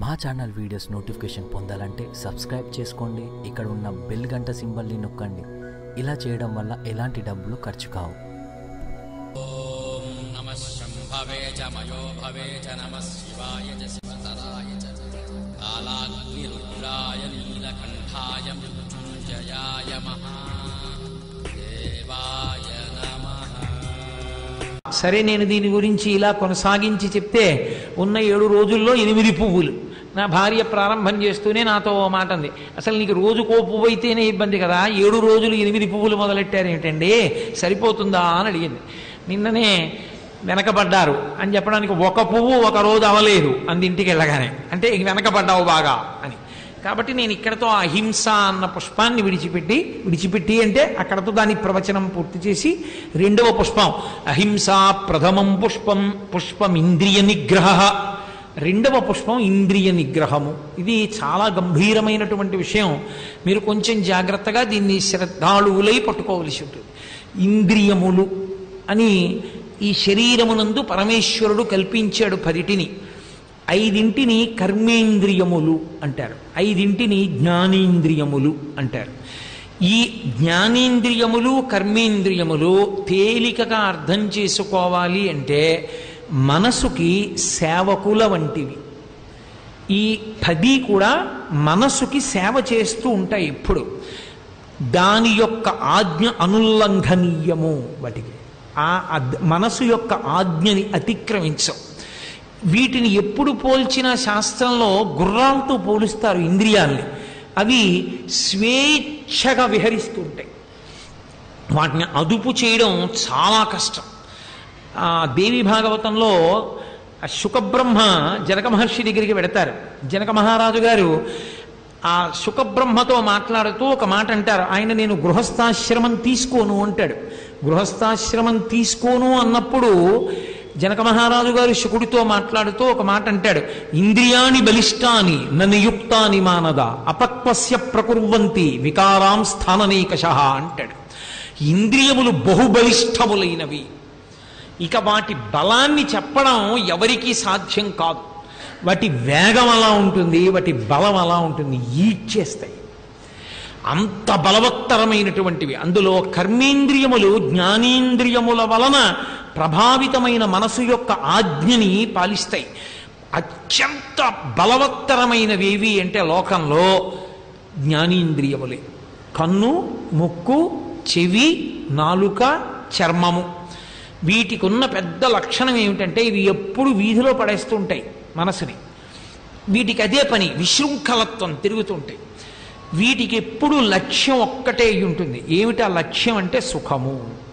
మా channel videos notification పొందాలంటే subscribe చేసుకోండి ఇక్కడ ఉన్న బెల్ గంట సింబల్ని నొక్కండి ఇలా చేయడం వల్ల ఎలాంటి డబ్బులు ఖర్చు కావు नमः शम्भवे च मयो भवे च नमः शिवाय च शिवतराय च कालाग्निरुद्राय नीलकण्ठाय मृत्युञ्जयाय महादेवाय नमः సరే నేను దీని గురించి ఇలా కొనసాగించి చెప్తే ఉన్న ఏడు రోజుల్లో ఎనిమిది పువ్వులు నా భార్య ప్రారంభం చేస్తూనే నాతో ఓ మాట అంది అసలు నీకు రోజుకో పువ్వు అయితేనే ఇబ్బంది కదా ఏడు రోజులు ఎనిమిది పువ్వులు మొదలెట్టారు ఏంటండి సరిపోతుందా అని అడిగింది నిన్ననే వెనకబడ్డారు అని చెప్పడానికి ఒక పువ్వు ఒక రోజు అవలేదు అంది ఇంటికి వెళ్ళగానే అంటే ఇక వెనకబడ్డావు బాగా అని కాబట్టి నేను ఇక్కడతో అహింస అన్న పుష్పాన్ని విడిచిపెట్టి విడిచిపెట్టి అంటే అక్కడతో దాని ప్రవచనం పూర్తి చేసి రెండవ పుష్పం అహింస ప్రథమం పుష్పం పుష్పం ఇంద్రియ నిగ్రహ రెండవ పుష్పం ఇంద్రియ నిగ్రహము ఇది చాలా గంభీరమైనటువంటి విషయం మీరు కొంచెం జాగ్రత్తగా దీన్ని శ్రద్ధాళువులై పట్టుకోవలసి ఉంటుంది ఇంద్రియములు అని ఈ శరీరమునందు పరమేశ్వరుడు కల్పించాడు పదిటిని ఐదింటిని కర్మేంద్రియములు అంటారు ఐదింటిని జ్ఞానేంద్రియములు అంటారు ఈ జ్ఞానేంద్రియములు కర్మేంద్రియములు తేలికగా అర్థం చేసుకోవాలి అంటే మనసుకి సేవకుల వంటివి ఈ పది కూడా మనసుకి సేవ చేస్తూ ఉంటాయి ఎప్పుడు దాని యొక్క ఆజ్ఞ అనుల్లంఘనీయము వాటికి ఆ అద్- మనసు యొక్క ఆజ్ఞని అతిక్రమించవు వీటిని ఎప్పుడు పోల్చిన శాస్త్రంలో గుర్రాలతో పోలుస్తారు ఇంద్రియాల్ని అవి స్వేచ్ఛగా విహరిస్తూ ఉంటాయి వాటిని అదుపు చేయడం చాలా కష్టం ఆ దేవి భాగవతంలో ఆ శుకబ్రహ్మ జనక మహర్షి దగ్గరికి వెడతారు జనక మహారాజు గారు ఆ శుకబ్రహ్మతో మాట్లాడుతూ ఒక మాట అంటారు ఆయన నేను గృహస్థాశ్రమం తీసుకోను అంటాడు గృహస్థాశ్రమం తీసుకోను అన్నప్పుడు జనక మహారాజు గారు శుకుడితో మాట్లాడుతూ ఒక మాట అంటాడు ఇంద్రియాణి బలిష్టాని ననియుక్తాని మానద అపక్వస్య ప్రకుర్వంతి వికారాం స్థాననీకష అంటాడు ఇంద్రియములు బహుబలిష్టములైనవి ఇక వాటి బలాన్ని చెప్పడం ఎవరికీ సాధ్యం కాదు వాటి వేగం అలా ఉంటుంది వాటి బలం అలా ఉంటుంది ఈడ్చేస్తాయి అంత బలవత్తరమైనటువంటివి అందులో కర్మేంద్రియములు జ్ఞానేంద్రియముల వలన ప్రభావితమైన మనసు యొక్క ఆజ్ఞని పాలిస్తాయి అత్యంత బలవత్తరమైనవేవి అంటే లోకంలో జ్ఞానేంద్రియములే కన్ను ముక్కు చెవి నాలుక చర్మము వీటికి ఉన్న పెద్ద లక్షణం ఏమిటంటే ఇవి ఎప్పుడు వీధిలో పడేస్తూ ఉంటాయి మనసుని వీటికి అదే పని విశృంఖలత్వం తిరుగుతుంటాయి వీటికి ఎప్పుడు లక్ష్యం ఒక్కటే అయి ఉంటుంది ఏమిటి ఆ లక్ష్యం అంటే సుఖము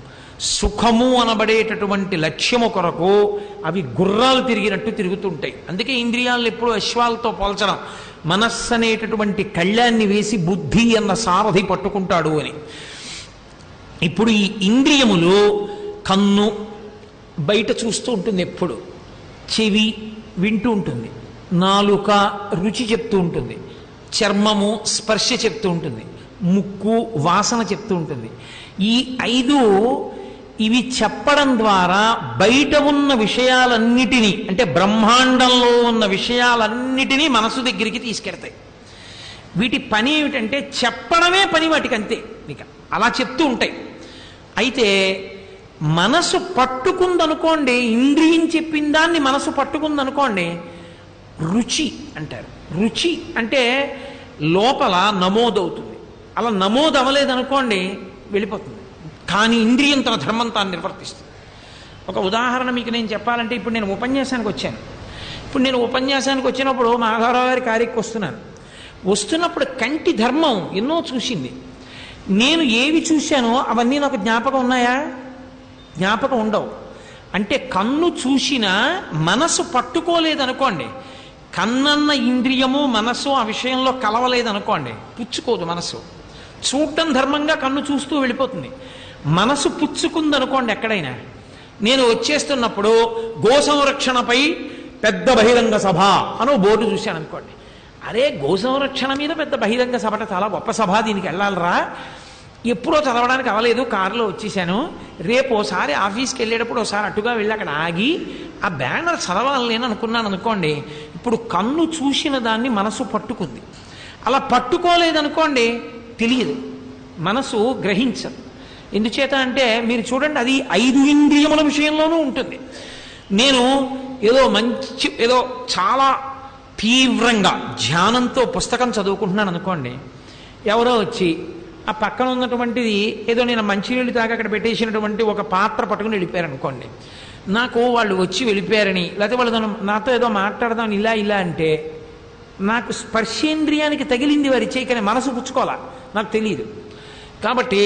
సుఖము అనబడేటటువంటి లక్ష్యము కొరకు అవి గుర్రాలు తిరిగినట్టు తిరుగుతుంటాయి అందుకే ఇంద్రియాలను ఎప్పుడు అశ్వాలతో పోల్చడం మనస్సు అనేటటువంటి కళ్యాన్ని వేసి బుద్ధి అన్న సారథి పట్టుకుంటాడు అని ఇప్పుడు ఈ ఇంద్రియములు కన్ను బయట చూస్తూ ఉంటుంది ఎప్పుడు చెవి వింటూ ఉంటుంది నాలుక రుచి చెప్తూ ఉంటుంది చర్మము స్పర్శ చెప్తూ ఉంటుంది ముక్కు వాసన చెప్తూ ఉంటుంది ఈ ఐదు ఇవి చెప్పడం ద్వారా బయట ఉన్న విషయాలన్నిటినీ అంటే బ్రహ్మాండంలో ఉన్న విషయాలన్నిటినీ మనసు దగ్గరికి తీసుకెడతాయి వీటి పని ఏమిటంటే చెప్పడమే పని వాటికి అంతే ఇక అలా చెప్తూ ఉంటాయి అయితే మనసు పట్టుకుందనుకోండి ఇంద్రియం చెప్పిన దాన్ని మనసు పట్టుకుందనుకోండి రుచి అంటారు రుచి అంటే లోపల నమోదవుతుంది అలా నమోదు అవ్వలేదనుకోండి వెళ్ళిపోతుంది కానీ ఇంద్రియం తన ధర్మం తాను నిర్వర్తిస్తుంది ఒక ఉదాహరణ మీకు నేను చెప్పాలంటే ఇప్పుడు నేను ఉపన్యాసానికి వచ్చాను ఇప్పుడు నేను ఉపన్యాసానికి వచ్చినప్పుడు మాధవరావు గారి కార్యక్కి వస్తున్నాను వస్తున్నప్పుడు కంటి ధర్మం ఎన్నో చూసింది నేను ఏవి చూశానో అవన్నీ నాకు జ్ఞాపకం ఉన్నాయా జ్ఞాపకం ఉండవు అంటే కన్ను చూసినా మనసు పట్టుకోలేదనుకోండి కన్నన్న ఇంద్రియము మనసు ఆ విషయంలో కలవలేదనుకోండి పుచ్చుకోదు మనసు చూడటం ధర్మంగా కన్ను చూస్తూ వెళ్ళిపోతుంది మనసు పుచ్చుకుందనుకోండి ఎక్కడైనా నేను వచ్చేస్తున్నప్పుడు గో సంరక్షణపై పెద్ద బహిరంగ సభ అని బోర్డు చూశాను అనుకోండి అరే గో సంరక్షణ మీద పెద్ద బహిరంగ సభట చాలా గొప్ప సభ దీనికి వెళ్ళాలరా ఎప్పుడో చదవడానికి అవ్వలేదు కారులో వచ్చేసాను రేపు ఓసారి ఆఫీస్కి వెళ్ళేటప్పుడు ఒకసారి అటుగా వెళ్ళి అక్కడ ఆగి ఆ బ్యానర్ చదవాలి నేను అనుకున్నాను అనుకోండి ఇప్పుడు కన్ను చూసిన దాన్ని మనసు పట్టుకుంది అలా పట్టుకోలేదనుకోండి తెలియదు మనసు గ్రహించదు ఎందుచేత అంటే మీరు చూడండి అది ఐదు ఇంద్రియముల విషయంలోనూ ఉంటుంది నేను ఏదో మంచి ఏదో చాలా తీవ్రంగా ధ్యానంతో పుస్తకం చదువుకుంటున్నాను అనుకోండి ఎవరో వచ్చి ఆ పక్కన ఉన్నటువంటిది ఏదో నేను మంచినీళ్ళు తాగి అక్కడ పెట్టేసినటువంటి ఒక పాత్ర పట్టుకుని వెళ్ళిపోయారు అనుకోండి నాకు వాళ్ళు వచ్చి వెళ్ళిపోయారని లేకపోతే వాళ్ళు నన్ను- నాతో ఏదో మాట్లాడదాం ఇలా ఇలా అంటే నాకు స్పర్శేంద్రియానికి తగిలింది వారి చేయి కానీ మనసు పుచ్చుకోవాలా నాకు తెలియదు కాబట్టి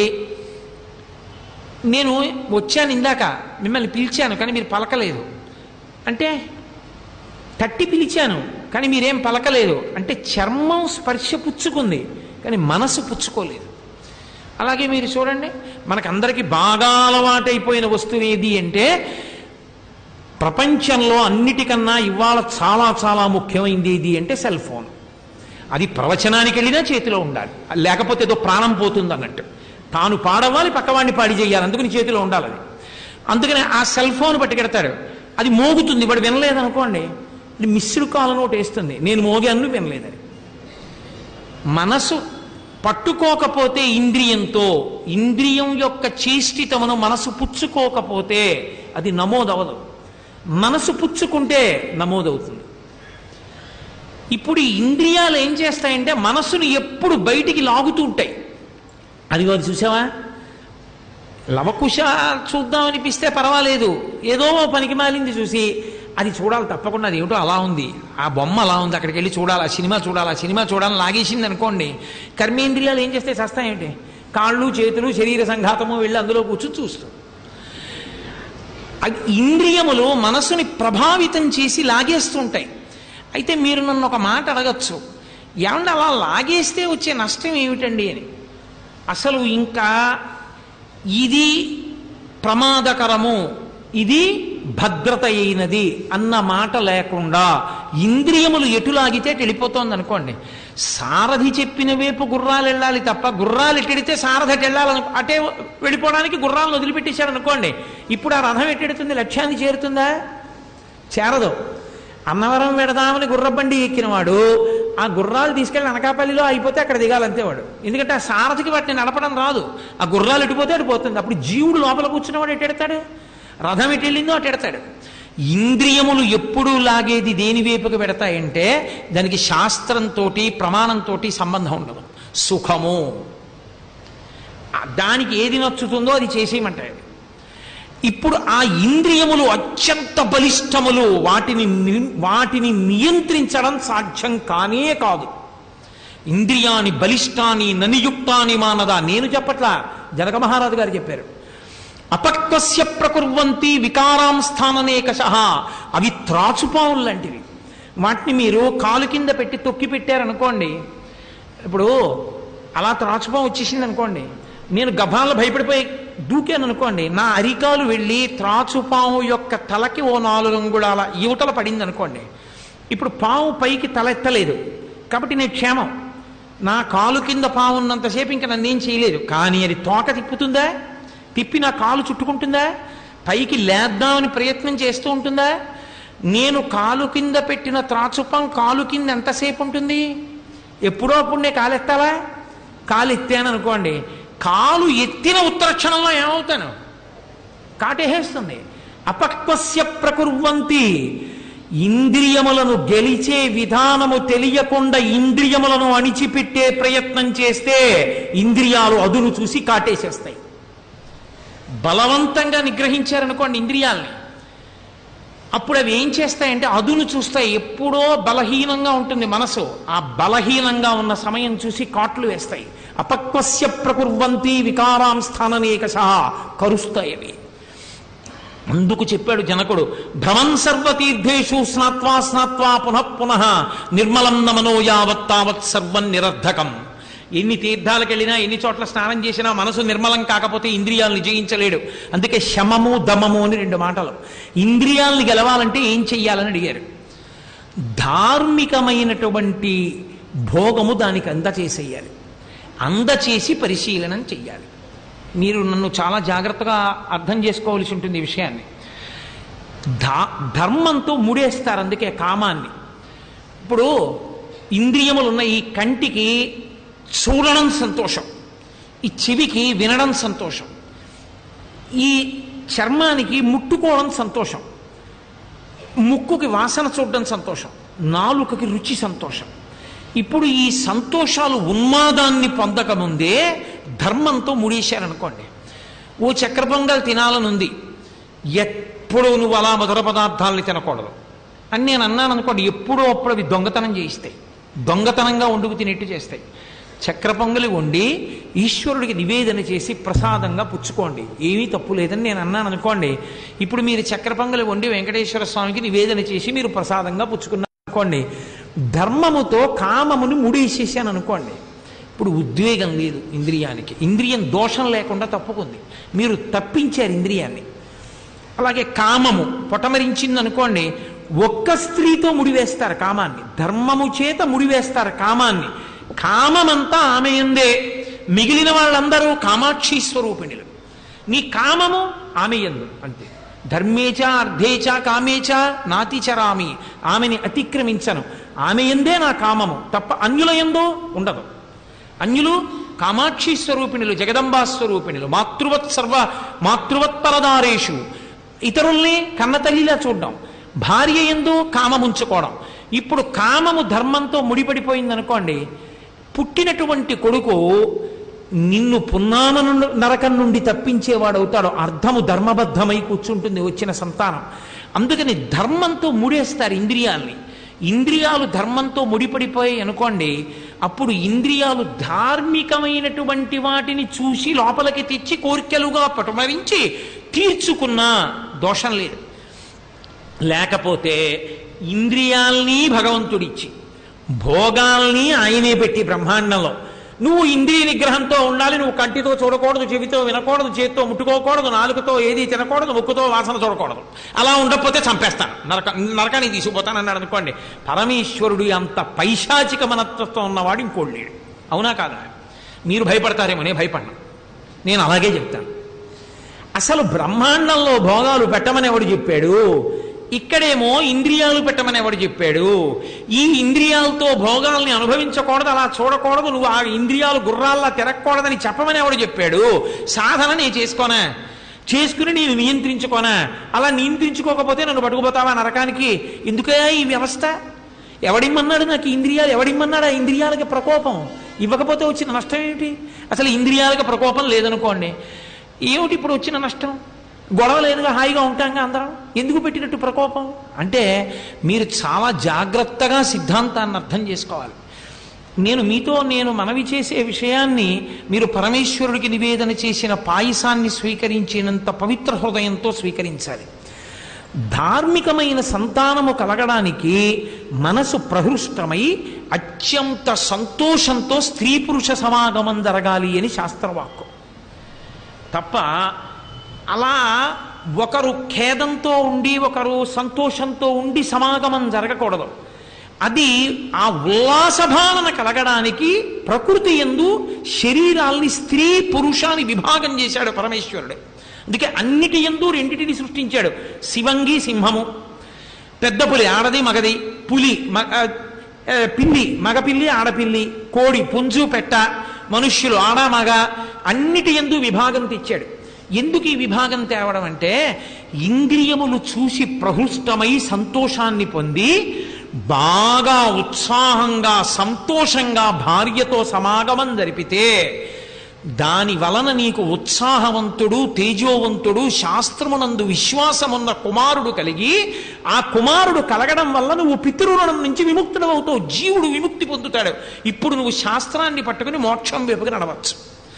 నేను వచ్చాను ఇందాక మిమ్మల్ని పిలిచాను కానీ మీరు పలకలేదు అంటే తట్టి పిలిచాను కానీ మీరేం పలకలేదు అంటే చర్మం స్పర్శ పుచ్చుకుంది కానీ మనసు పుచ్చుకోలేదు అలాగే మీరు చూడండి మనకందరికీ బాగా అలవాటైపోయిన వస్తువు ఏది అంటే ప్రపంచంలో అన్నిటికన్నా ఇవాళ చాలా చాలా ముఖ్యమైనది ఏది అంటే సెల్ ఫోన్ అది ప్రవచనానికి వెళ్ళినా చేతిలో ఉండాలి లేకపోతే ఏదో ప్రాణం పోతుంది అన్నట్టు తాను పాడవాలి పక్కవాడిని పాడి చేయాలి అందుకని చేతిలో ఉండాలి అది అందుకని ఆ సెల్ ఫోన్ పట్టుకెడతాడు అది మోగుతుంది వాడు వినలేదనుకోండి ఇది మిస్డ్ కాల్ నోట్ వేస్తుంది నేను మోగాను వినలేదని మనసు పట్టుకోకపోతే ఇంద్రియంతో ఇంద్రియం యొక్క చేష్టితమును మనసు పుచ్చుకోకపోతే అది నమోదవదు మనసు పుచ్చుకుంటే నమోదవుతుంది ఇప్పుడు ఈ ఇంద్రియాలు ఏం చేస్తాయంటే మనసును ఎప్పుడు బయటికి లాగుతూ ఉంటాయి అది అది చూసావా లవకుశ చూద్దామనిపిస్తే పర్వాలేదు ఏదో ఓ పనికి మాలింది చూసి అది చూడాలి తప్పకుండా అది ఏమిటో అలా ఉంది ఆ బొమ్మ అలా ఉంది అక్కడికి వెళ్ళి చూడాలి ఆ సినిమా చూడాలి ఆ సినిమా చూడాలని లాగేసింది అనుకోండి కర్మేంద్రియాలు ఏం చేస్తే చస్తాయేంటి కాళ్ళు చేతులు శరీర సంఘాతము వెళ్ళి అందులో కూర్చొని చూస్తాం అది ఇంద్రియములు మనసుని ప్రభావితం చేసి లాగేస్తుంటాయి అయితే మీరు నన్ను ఒక మాట అడగచ్చు ఏమన్నా అలా లాగేస్తే వచ్చే నష్టం ఏమిటండి అని అసలు ఇంకా ఇది ప్రమాదకరము ఇది భద్రత అయినది అన్న మాట లేకుండా ఇంద్రియములు ఎటు లాగితే వెళ్ళిపోతోంది అనుకోండి సారథి చెప్పిన వైపు గుర్రాలు వెళ్ళాలి తప్ప గుర్రాలు ఎట్టెడితే సారథి అటు వెళ్ళాలను అటే వెళ్ళిపోవడానికి గుర్రాలను వదిలిపెట్టేశారు అనుకోండి ఇప్పుడు ఆ రథం ఎట్టెడుతుంది లక్ష్యాన్ని చేరుతుందా చేరదు అన్నవరం పెడదామని గుర్రబండి ఎక్కినవాడు ఆ గుర్రాలు తీసుకెళ్ళి అనకాపల్లిలో అయిపోతే అక్కడ దిగాలంతే వాడు ఎందుకంటే ఆ సారథికి వాటిని నడపడం రాదు ఆ గుర్రాలు ఎటుపోతే అటు పోతుంది అప్పుడు జీవుడు లోపల కూర్చున్నవాడు ఎట్టెడతాడు రథం ఎటు వెళ్ళిందో అటు ఎడతాడు ఇంద్రియములు ఎప్పుడు లాగేది దేని వైపుకి పెడతాయంటే దానికి శాస్త్రంతో ప్రమాణంతో సంబంధం ఉండదు సుఖము ఆ దానికి ఏది నచ్చుతుందో అది చేసేయమంటాయి ఇప్పుడు ఆ ఇంద్రియములు అత్యంత బలిష్టములు వాటిని ని- వాటిని నియంత్రించడం సాధ్యం కానే కాదు ఇంద్రియాని బలిష్టాని ననియుక్తాని మానదా నేను చెప్పట్లా జనక మహారాజు గారు చెప్పారు అపక్వస్య ప్రకుర్వంతి వికారాం స్థాననేకశ అవి త్రాచుపావులు లాంటివి వాటిని మీరు కాలు కింద పెట్టి తొక్కి పెట్టారనుకోండి ఇప్పుడు అలా త్రాచుపాము వచ్చేసింది అనుకోండి నేను గభాల్లో భయపడిపోయి దూకాను అనుకోండి నా అరికాలు వెళ్ళి త్రాచుపాము యొక్క తలకి ఓ నాలుగు అంగుళాల యువతల పడింది అనుకోండి ఇప్పుడు పాము పైకి తలెత్తలేదు కాబట్టి నేను క్షేమం నా కాలు కింద పాము ఉన్నంతసేపు ఇంకా నన్ను ఏం చేయలేదు కానీ అది తోక తిప్పుతుందా తిప్పి నా కాలు చుట్టుకుంటుందా పైకి లేద్దామని ప్రయత్నం చేస్తూ ఉంటుందా నేను కాలు కింద పెట్టిన త్రాచుపం కాలు కింద ఎంతసేపు ఉంటుంది ఎప్పుడో అప్పుడు నేను కాలు ఎత్తాలా కాలు ఎత్తాను అనుకోండి కాలు ఎత్తిన ఉత్తర క్షణంలో ఏమవుతాను కాటేస్తుంది అపక్వస్య ప్రకుర్వంతి ఇంద్రియములను గెలిచే విధానము తెలియకుండా ఇంద్రియములను అణిచిపెట్టే ప్రయత్నం చేస్తే ఇంద్రియాలు అదును చూసి కాటేసేస్తాయి బలవంతంగా నిగ్రహించారనుకోండి ఇంద్రియాల్ని అప్పుడు అవి ఏం చేస్తాయంటే అదును చూస్తాయి ఎప్పుడో బలహీనంగా ఉంటుంది మనసు ఆ బలహీనంగా ఉన్న సమయం చూసి కాట్లు వేస్తాయి అపక్వస్య ప్రకుర్వంతి వికారాం స్థాననేకశ కరుస్తాయి అవి అందుకు చెప్పాడు జనకుడు భ్రమన్ సర్వతీర్థేషు స్నాత్వా స్నాత్వా పునః పునః నిర్మలం నమనో యావత్ తావత్ సర్వం నిరర్ధకం ఎన్ని తీర్థాలకు వెళ్ళినా ఎన్ని చోట్ల స్నానం చేసినా మనసు నిర్మలం కాకపోతే ఇంద్రియాలను జయించలేడు అందుకే శమము దమము అని రెండు మాటలు ఇంద్రియాలను గెలవాలంటే ఏం చెయ్యాలని అడిగారు ధార్మికమైనటువంటి భోగము దానికి అందచేసేయాలి అందచేసి పరిశీలనం చెయ్యాలి మీరు నన్ను చాలా జాగ్రత్తగా అర్థం చేసుకోవాల్సి ఉంటుంది ఈ విషయాన్ని ధా ధర్మంతో ముడేస్తారు అందుకే కామాన్ని ఇప్పుడు ఇంద్రియములు ఉన్న ఈ కంటికి చూడడం సంతోషం ఈ చెవికి వినడం సంతోషం ఈ చర్మానికి ముట్టుకోవడం సంతోషం ముక్కుకి వాసన చూడడం సంతోషం నాలుకకి రుచి సంతోషం ఇప్పుడు ఈ సంతోషాలు ఉన్మాదాన్ని పొందకముందే ధర్మంతో ముడేశారనుకోండి ఓ చక్ర పొంగల్ తినాలనుంది ఎప్పుడూ నువ్వు అలా మధుర పదార్థాలని తినకూడదు అని నేను అన్నాను అనుకోండి ఎప్పుడో అప్పుడు అవి దొంగతనం చేయిస్తాయి దొంగతనంగా వండుకు తినేట్టు చేస్తాయి చక్ర పొంగలి వండి ఈశ్వరుడికి నివేదన చేసి ప్రసాదంగా పుచ్చుకోండి ఏమీ తప్పు లేదని నేను అన్నాను అనుకోండి ఇప్పుడు మీరు చక్ర పొంగలి వండి వెంకటేశ్వర స్వామికి నివేదన చేసి మీరు ప్రసాదంగా పుచ్చుకున్నారు అనుకోండి ధర్మముతో కామముని ముడేసేసాను అనుకోండి ఇప్పుడు ఉద్వేగం లేదు ఇంద్రియానికి ఇంద్రియం దోషం లేకుండా తప్పుకుంది మీరు తప్పించారు ఇంద్రియాన్ని అలాగే కామము పొటమరించింది అనుకోండి ఒక్క స్త్రీతో ముడివేస్తారు కామాన్ని ధర్మము చేత ముడివేస్తారు కామాన్ని కామమంతా ఆమె ఎందే మిగిలిన వాళ్ళందరూ కామాక్షి స్వరూపిణులు నీ కామము ఆమె ఎందు అంతే ధర్మేచ అర్ధేచ కామేచ నాతిచరామి ఆమెని అతిక్రమించను ఆమె ఎందే నా కామము తప్ప అన్యుల ఎందో ఉండదు అన్యులు కామాక్షి స్వరూపిణులు జగదంబా స్వరూపిణులు మాతృవత్ సర్వ మాతృవత్ పరదారేషు ఇతరుల్ని కన్నతల్లిలా చూడడం భార్య ఎందు కామముంచుకోవడం ఇప్పుడు కామము ధర్మంతో ముడిపడిపోయింది అనుకోండి పుట్టినటువంటి కొడుకు నిన్ను పున్నామ నుండి నరకం నుండి తప్పించేవాడు అవుతాడు అర్థము ధర్మబద్ధమై కూర్చుంటుంది వచ్చిన సంతానం అందుకని ధర్మంతో ముడేస్తారు ఇంద్రియాల్ని ఇంద్రియాలు ధర్మంతో ముడిపడిపోయాయి అనుకోండి అప్పుడు ఇంద్రియాలు ధార్మికమైనటువంటి వాటిని చూసి లోపలికి తెచ్చి కోరికలుగా పటుమరించి తీర్చుకున్నా దోషం లేదు లేకపోతే ఇంద్రియాల్ని భగవంతుడిచ్చి భోగాల్ని ఆయనే పెట్టి బ్రహ్మాండంలో నువ్వు ఇంద్రియ నిగ్రహంతో ఉండాలి నువ్వు కంటితో చూడకూడదు చెవితో వినకూడదు చేతితో ముట్టుకోకూడదు నాలుగుతో ఏది తినకూడదు ముక్కుతో వాసన చూడకూడదు అలా ఉండకపోతే చంపేస్తాను నరక నరకానికి తీసుకుపోతాను అన్నాడు అనుకోండి పరమేశ్వరుడు అంత పైశాచిక మనస్తత్వం ఉన్నవాడు ఇంకోడు లేడు అవునా కాదా మీరు భయపడతారేమో నేను భయపడను నేను అలాగే చెప్తాను అసలు బ్రహ్మాండంలో భోగాలు పెట్టమని ఎవడు చెప్పాడు ఇక్కడేమో ఇంద్రియాలు పెట్టమని ఎవడు చెప్పాడు ఈ ఇంద్రియాలతో భోగాల్ని అనుభవించకూడదు అలా చూడకూడదు నువ్వు ఆ ఇంద్రియాలు గుర్రాల్లా తిరగకూడదని చెప్పమని ఎవడు చెప్పాడు సాధన నేను చేసుకోనా చేసుకుని నేను నియంత్రించుకోనా అలా నియంత్రించుకోకపోతే నన్ను పట్టుకుపోతావా నరకానికి ఎందుకే ఈ వ్యవస్థ ఎవడిమ్మన్నాడు నాకు ఇంద్రియాలు ఎవడిమ్మన్నాడు ఆ ఇంద్రియాలకి ప్రకోపం ఇవ్వకపోతే వచ్చిన నష్టం ఏమిటి అసలు ఇంద్రియాలకి ప్రకోపం లేదనుకోండి ఏమిటి ఇప్పుడు వచ్చిన నష్టం గొడవ లేదుగా హాయిగా ఉంటాంగా అందరం ఎందుకు పెట్టినట్టు ప్రకోపం అంటే మీరు చాలా జాగ్రత్తగా సిద్ధాంతాన్ని అర్థం చేసుకోవాలి నేను మీతో నేను మనవి చేసే విషయాన్ని మీరు పరమేశ్వరుడికి నివేదన చేసిన పాయసాన్ని స్వీకరించినంత పవిత్ర హృదయంతో స్వీకరించాలి ధార్మికమైన సంతానము కలగడానికి మనసు ప్రహృష్టమై అత్యంత సంతోషంతో స్త్రీ పురుష సమాగమం జరగాలి అని శాస్త్రవాక్కు తప్ప అలా ఒకరు ఖేదంతో ఉండి ఒకరు సంతోషంతో ఉండి సమాగమం జరగకూడదు అది ఆ ఉల్లాస భావన కలగడానికి ప్రకృతి ఎందు శరీరాల్ని స్త్రీ పురుషాన్ని విభాగం చేశాడు పరమేశ్వరుడు అందుకే అన్నిటి ఎందు రెండిటిని సృష్టించాడు శివంగి సింహము పెద్ద పులి ఆడది మగది పులి మ- ఆ, ఆ, పిల్లి మగపిల్లి ఆడపిల్లి కోడి పుంజు పెట్ట మనుష్యులు ఆడ మగ అన్నిటి ఎందు విభాగం తెచ్చాడు ఎందుకు ఈ విభాగం తేవడం అంటే ఇంద్రియములు చూసి ప్రహృష్టమై సంతోషాన్ని పొంది బాగా ఉత్సాహంగా సంతోషంగా భార్యతో సమాగమం జరిపితే దాని వలన నీకు ఉత్సాహవంతుడు తేజోవంతుడు శాస్త్రమునందు విశ్వాసమున్న కుమారుడు కలిగి ఆ కుమారుడు కలగడం వల్ల నువ్వు పితృరుణం నుంచి విముక్తుడు అవుతావు జీవుడు విముక్తి పొందుతాడు ఇప్పుడు నువ్వు శాస్త్రాన్ని పట్టుకుని మోక్షం వైపుకి నడవచ్చు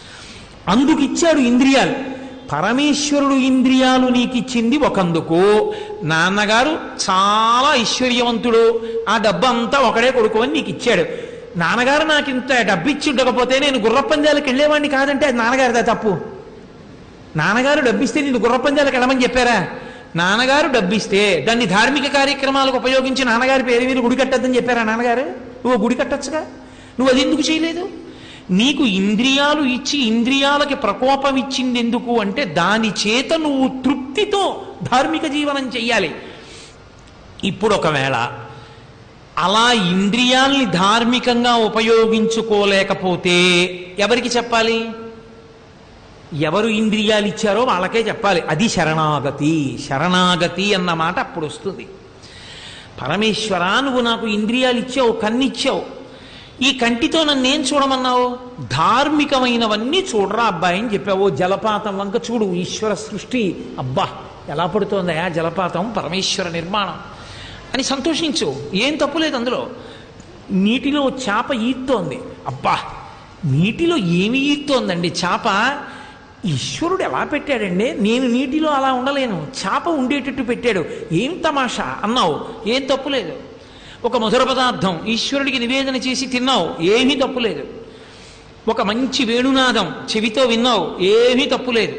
అందుకు ఇచ్చాడు ఇంద్రియాలు పరమేశ్వరుడు ఇంద్రియాలు నీకిచ్చింది ఒకందుకు నాన్నగారు చాలా ఐశ్వర్యవంతుడు ఆ డబ్బు అంతా ఒకడే కొడుకు అని నీకు ఇచ్చాడు నాన్నగారు నాకు ఇంత డబ్బు ఇచ్చి ఉండకపోతే నేను గుర్రపందాలకు వెళ్ళేవాడిని కాదంటే అది నాన్నగారిదా తప్పు నాన్నగారు డబ్బిస్తే నేను గుర్రపందాలకు వెళ్ళమని చెప్పారా నాన్నగారు డబ్బిస్తే దాన్ని ధార్మిక కార్యక్రమాలకు ఉపయోగించి నాన్నగారి పేరు మీద గుడి కట్టద్దని చెప్పారా నాన్నగారు నువ్వు గుడి కట్టచ్చుగా నువ్వు అది ఎందుకు చేయలేదు నీకు ఇంద్రియాలు ఇచ్చి ఇంద్రియాలకి ప్రకోపం ఇచ్చింది ఎందుకు అంటే దాని చేత నువ్వు తృప్తితో ధార్మిక జీవనం చెయ్యాలి ఇప్పుడు ఒకవేళ అలా ఇంద్రియాల్ని ధార్మికంగా ఉపయోగించుకోలేకపోతే ఎవరికి చెప్పాలి ఎవరు ఇంద్రియాలు ఇచ్చారో వాళ్ళకే చెప్పాలి అది శరణాగతి శరణాగతి అన్న మాట అప్పుడు వస్తుంది పరమేశ్వర నువ్వు నాకు ఇంద్రియాలు ఇచ్చావు కన్నిచ్చావు ఈ కంటితో నన్ను ఏం చూడమన్నావు ధార్మికమైనవన్నీ చూడరా అబ్బాయి అని చెప్పావు జలపాతం వంక చూడు ఈశ్వర సృష్టి అబ్బా ఎలా పడుతోందయా జలపాతం పరమేశ్వర నిర్మాణం అని సంతోషించు ఏం తప్పులేదు అందులో నీటిలో చేప ఈత్తోంది అబ్బా నీటిలో ఏమి ఈత్తోందండి చేప ఈశ్వరుడు ఎలా పెట్టాడండి నేను నీటిలో అలా ఉండలేను చేప ఉండేటట్టు పెట్టాడు ఏం తమాషా అన్నావు ఏం తప్పులేదు ఒక మధుర పదార్థం ఈశ్వరుడికి నివేదన చేసి తిన్నావు ఏమీ తప్పులేదు ఒక మంచి వేణునాదం చెవితో విన్నావు ఏమీ తప్పులేదు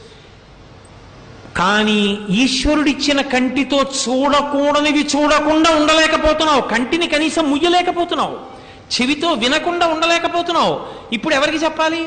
కానీ ఈశ్వరుడిచ్చిన కంటితో చూడకూడనివి చూడకుండా ఉండలేకపోతున్నావు కంటిని కనీసం ముయ్యలేకపోతున్నావు చెవితో వినకుండా ఉండలేకపోతున్నావు ఇప్పుడు ఎవరికి చెప్పాలి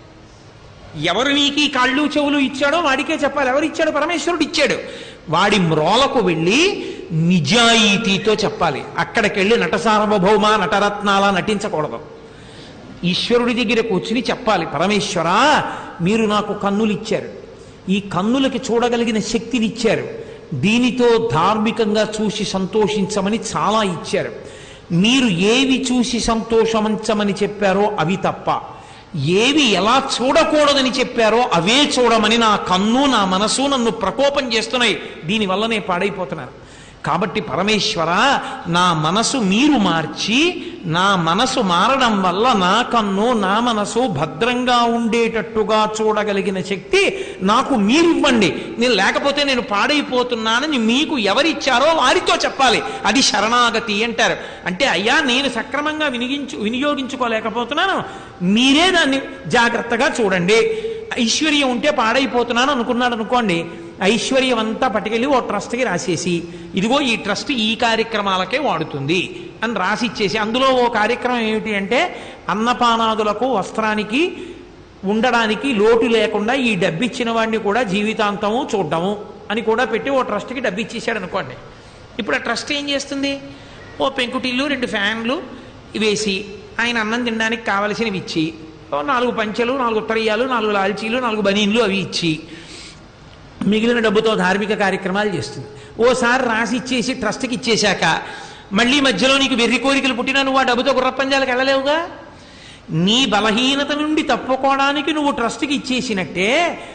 ఎవరు నీకు ఈ కాళ్ళు చెవులు ఇచ్చాడో వాడికే చెప్పాలి ఎవరు ఇచ్చాడు పరమేశ్వరుడు ఇచ్చాడు వాడి మ్రోలకు వెళ్ళి నిజాయితీతో చెప్పాలి అక్కడికి వెళ్ళి నట సార్వభౌమ నటరత్నాల నటించకూడదు ఈశ్వరుడి దగ్గర కూర్చుని చెప్పాలి పరమేశ్వర మీరు నాకు కన్నులు ఇచ్చారు ఈ కన్నులకి చూడగలిగిన శక్తిని ఇచ్చారు దీనితో ధార్మికంగా చూసి సంతోషించమని చాలా ఇచ్చారు మీరు ఏవి చూసి సంతోషించమని చెప్పారో అవి తప్ప ఏవి ఎలా చూడకూడదని చెప్పారో అవే చూడమని నా కన్ను నా మనసు నన్ను ప్రకోపం చేస్తున్నాయి దీనివల్ల నేను పాడైపోతున్నాను కాబట్టి పరమేశ్వర నా మనసు మీరు మార్చి నా మనసు మారడం వల్ల నా కన్ను నా మనసు భద్రంగా ఉండేటట్టుగా చూడగలిగిన శక్తి నాకు మీరివ్వండి నేను లేకపోతే నేను పాడైపోతున్నానని మీకు ఎవరిచ్చారో వారితో చెప్పాలి అది శరణాగతి అంటారు అంటే అయ్యా నేను సక్రమంగా వినిగించు వినియోగించుకోలేకపోతున్నాను మీరే దాన్ని జాగ్రత్తగా చూడండి ఐశ్వర్యం ఉంటే పాడైపోతున్నాను అనుకున్నాడు అనుకోండి ఐశ్వర్యం అంతా పట్టుకెళ్ళి ఓ ట్రస్ట్కి రాసేసి ఇదిగో ఈ ట్రస్ట్ ఈ కార్యక్రమాలకే వాడుతుంది అని రాసి ఇచ్చేసి అందులో ఓ కార్యక్రమం ఏమిటి అంటే అన్నపానాదులకు వస్త్రానికి ఉండడానికి లోటు లేకుండా ఈ డబ్బిచ్చిన వాడిని కూడా జీవితాంతము చూడడము అని కూడా పెట్టి ఓ ట్రస్ట్కి డబ్బు ఇచ్చేసాడు అనుకోండి ఇప్పుడు ఆ ట్రస్ట్ ఏం చేస్తుంది ఓ పెంకుటిల్లు రెండు ఫ్యాన్లు వేసి ఆయన అన్నం తినడానికి కావలసినవి ఇచ్చి ఓ నాలుగు పంచెలు నాలుగు ఉత్తరీయాలు నాలుగు లాల్చీలు నాలుగు బనీన్లు అవి ఇచ్చి మిగిలిన డబ్బుతో ధార్మిక కార్యక్రమాలు చేస్తుంది ఓసారి రాసి ఇచ్చేసి ట్రస్ట్కి ఇచ్చేశాక మళ్ళీ మధ్యలో నీకు వెర్రి కోరికలు పుట్టినా నువ్వు ఆ డబ్బుతో గుర్రపంజాలకు వెళ్ళలేవుగా నీ బలహీనత నుండి తప్పుకోవడానికి నువ్వు ట్రస్ట్కి ఇచ్చేసినట్టే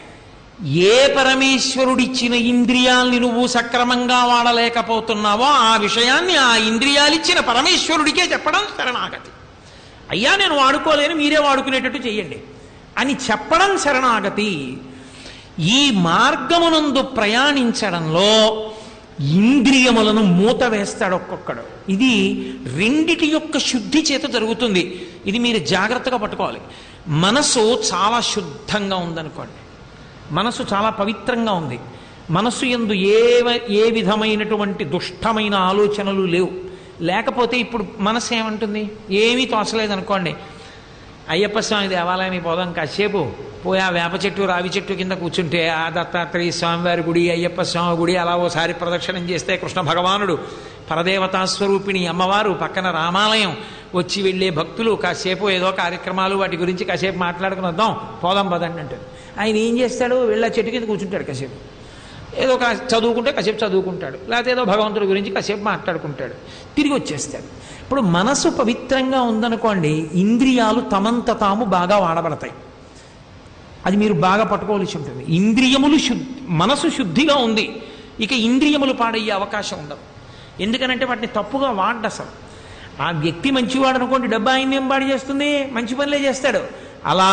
ఏ పరమేశ్వరుడిచ్చిన ఇంద్రియాల్ని నువ్వు సక్రమంగా వాడలేకపోతున్నావో ఆ విషయాన్ని ఆ ఇంద్రియాలిచ్చిన పరమేశ్వరుడికే చెప్పడం శరణాగతి అయ్యా నేను వాడుకోలేను మీరే వాడుకునేటట్టు చెయ్యండి అని చెప్పడం శరణాగతి ఈ మార్గమునందు ప్రయాణించడంలో ఇంద్రియములను మూత వేస్తాడు ఒక్కొక్కడు ఇది రెండిటి యొక్క శుద్ధి చేత జరుగుతుంది ఇది మీరు జాగ్రత్తగా పట్టుకోవాలి మనసు చాలా శుద్ధంగా ఉందనుకోండి మనసు చాలా పవిత్రంగా ఉంది మనసు ఎందు ఏ ఏ విధమైనటువంటి దుష్టమైన ఆలోచనలు లేవు లేకపోతే ఇప్పుడు మనసు ఏమంటుంది ఏమీ తోచలేదు అనుకోండి అయ్యప్ప స్వామి దేవాలయానికి పోదాం కాసేపు పోయి ఆ వేప చెట్టు రావి చెట్టు కింద కూర్చుంటే ఆ దత్తాత్రేయ స్వామివారి గుడి అయ్యప్ప స్వామి గుడి అలా ఓసారి ప్రదక్షిణం చేస్తే కృష్ణ భగవానుడు పరదేవతా స్వరూపిణి అమ్మవారు పక్కన రామాలయం వచ్చి వెళ్ళే భక్తులు కాసేపు ఏదో కార్యక్రమాలు వాటి గురించి కాసేపు మాట్లాడుకుని వద్దాం పోదాం పదండి అంటే ఆయన ఏం చేస్తాడు వెళ్ళా చెట్టు కింద కూర్చుంటాడు కాసేపు ఏదో కా చదువుకుంటే కాసేపు చదువుకుంటాడు లేకపోతే ఏదో భగవంతుడి గురించి కాసేపు మాట్లాడుకుంటాడు తిరిగి వచ్చేస్తాడు ఇప్పుడు మనసు పవిత్రంగా ఉందనుకోండి ఇంద్రియాలు తమంత తాము బాగా వాడబడతాయి అది మీరు బాగా పట్టుకోవాల్సి ఉంటుంది ఇంద్రియములు శుద్ధి మనసు శుద్ధిగా ఉంది ఇక ఇంద్రియములు పాడయ్యే అవకాశం ఉండదు ఎందుకనంటే వాటిని తప్పుగా వాడ్డ అసలు ఆ వ్యక్తి మంచివాడు అనుకోండి డబ్బా ఆయన ఏం పాడు చేస్తుంది మంచి పనులే చేస్తాడు అలా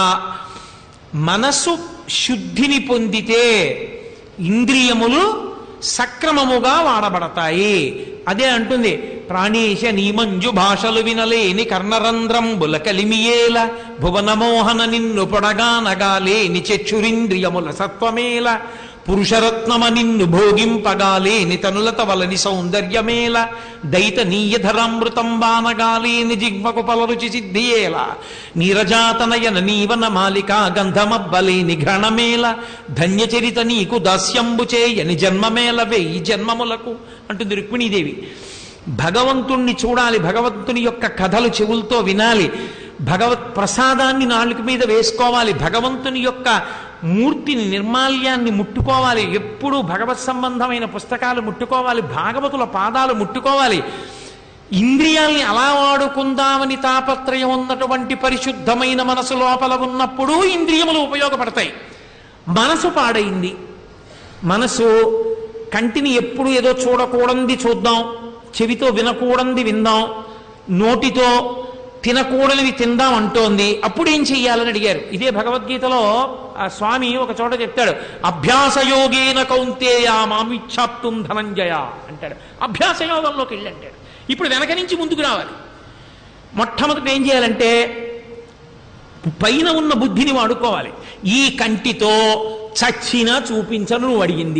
మనసు శుద్ధిని పొందితే ఇంద్రియములు సక్రమముగా వాడబడతాయి అదే అంటుంది ప్రాణేశ నీమంజు భాషలు వినలేని కర్ణరంధ్రంబుల కలిమియేల భువనమోహన నిన్ను పొడగానగాలేని చెచ్చురింద్రియముల సత్వమేల పురుషరత్నమ నిన్ను భోగింపగాలేని తనులత వలని సౌందర్యమేల దైత నీయధరామృతం బానగాలేని జిగ్మకు పలరుచి సిద్ధియేల నీరజాతనయన నీవన మాలిక గంధమబ్బలేని ఘనమేల ధన్యచరిత నీకు దాస్యంబు చేయని జన్మమేల వెయ్యి జన్మములకు అంటుంది రుక్మిణీదేవి భగవంతుణ్ణి చూడాలి భగవంతుని యొక్క కథలు చెవులతో వినాలి భగవత్ ప్రసాదాన్ని నాలుగు మీద వేసుకోవాలి భగవంతుని యొక్క మూర్తిని నిర్మాల్యాన్ని ముట్టుకోవాలి ఎప్పుడూ భగవత్ సంబంధమైన పుస్తకాలు ముట్టుకోవాలి భాగవతుల పాదాలు ముట్టుకోవాలి ఇంద్రియాల్ని అలా వాడుకుందామని తాపత్రయం ఉన్నటువంటి పరిశుద్ధమైన మనసు లోపల ఉన్నప్పుడు ఇంద్రియములు ఉపయోగపడతాయి మనసు పాడైంది మనసు కంటిని ఎప్పుడు ఏదో చూడకూడంది చూద్దాం చెవితో వినకూడంది విందాం నోటితో తినకూడనివి తిందాం అంటోంది అప్పుడు ఏం చెయ్యాలని అడిగారు ఇదే భగవద్గీతలో ఆ స్వామి ఒక చోట చెప్తాడు అభ్యాసయోగేన కౌంతేయ మామిచ్ఛాప్తుం ధనంజయ అంటాడు అభ్యాసయోగంలోకి వెళ్ళి అంటాడు ఇప్పుడు వెనక నుంచి ముందుకు రావాలి మొట్టమొదటి ఏం చేయాలంటే పైన ఉన్న బుద్ధిని వాడుకోవాలి ఈ కంటితో చచ్చినా చూపించను నువ్వు అడిగింది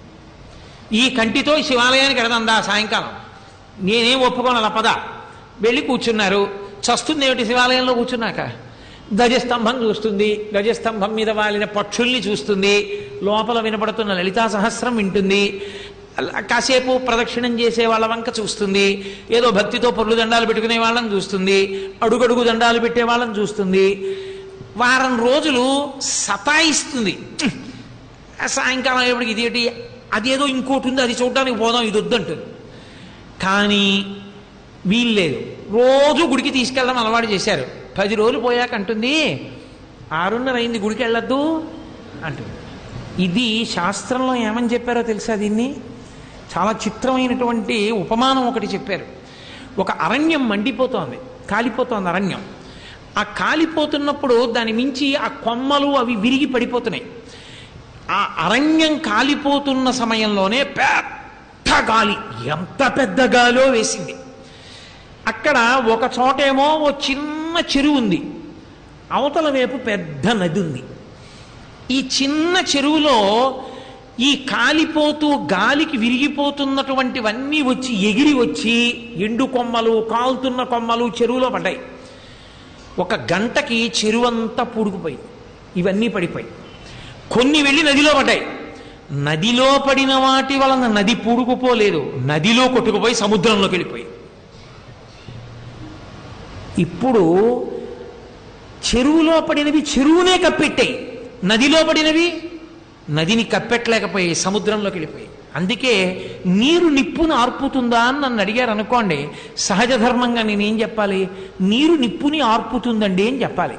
ఈ కంటితో శివాలయానికి ఎడదందా సాయంకాలం నేనేం ఒప్పుకోను అలా పద వెళ్ళి కూర్చున్నారు చస్తుంది ఏమిటి శివాలయంలో కూర్చున్నాక గజస్తంభం చూస్తుంది గజస్తంభం మీద వాలిన పక్షుల్ని చూస్తుంది లోపల వినపడుతున్న లలితా సహస్రం వింటుంది అలా కాసేపు ప్రదక్షిణం చేసే వాళ్ళ వంక చూస్తుంది ఏదో భక్తితో పొర్లు దండాలు పెట్టుకునే వాళ్ళని చూస్తుంది అడుగడుగు దండాలు పెట్టే వాళ్ళని చూస్తుంది వారం రోజులు సతాయిస్తుంది ఆ సాయంకాలం ఎప్పటికి ఇదేంటి అదేదో ఇంకోటి ఉంది అది చూడడానికి పోదాం ఇది వద్దంటుంది కానీ వీల్లేదు రోజు గుడికి తీసుకెళ్ళడం అలవాటు చేశారు పది రోజులు పోయాక అంటుంది ఆరున్నర అయింది గుడికి వెళ్ళొద్దు అంటుంది ఇది శాస్త్రంలో ఏమని చెప్పారో తెలుసా దీన్ని చాలా చిత్రమైనటువంటి ఉపమానం ఒకటి చెప్పారు ఒక అరణ్యం మండిపోతోంది కాలిపోతోంది అరణ్యం ఆ కాలిపోతున్నప్పుడు దాని మించి ఆ కొమ్మలు అవి విరిగి పడిపోతున్నాయి ఆ అరణ్యం కాలిపోతున్న సమయంలోనే పెద్ద గాలి ఎంత పెద్ద గాలో వేసింది అక్కడ ఒక చోటేమో ఓ చిన్న చెరువు ఉంది అవతల వైపు పెద్ద నది ఉంది ఈ చిన్న చెరువులో ఈ కాలిపోతూ గాలికి విరిగిపోతున్నటువంటివన్నీ వచ్చి ఎగిరి వచ్చి ఎండు కొమ్మలు కాలుతున్న కొమ్మలు చెరువులో పడ్డాయి ఒక గంటకి చెరువు అంతా పూడుకుపోయింది ఇవన్నీ పడిపోయి కొన్ని వెళ్ళి నదిలో పడ్డాయి నదిలో పడిన వాటి వలన నది పూడుకుపోలేదు నదిలో కొట్టుకుపోయి సముద్రంలోకి వెళ్ళిపోయి ఇప్పుడు చెరువులో పడినవి చెరువునే కప్పెట్టాయి నదిలో పడినవి నదిని కప్పెట్టలేకపోయి సముద్రంలోకి వెళ్ళిపోయి అందుకే నీరు నిప్పును ఆర్పుతుందా అని నన్ను అడిగారు అనుకోండి సహజ ధర్మంగా నేనేం చెప్పాలి నీరు నిప్పుని ఆర్పుతుందండి అని చెప్పాలి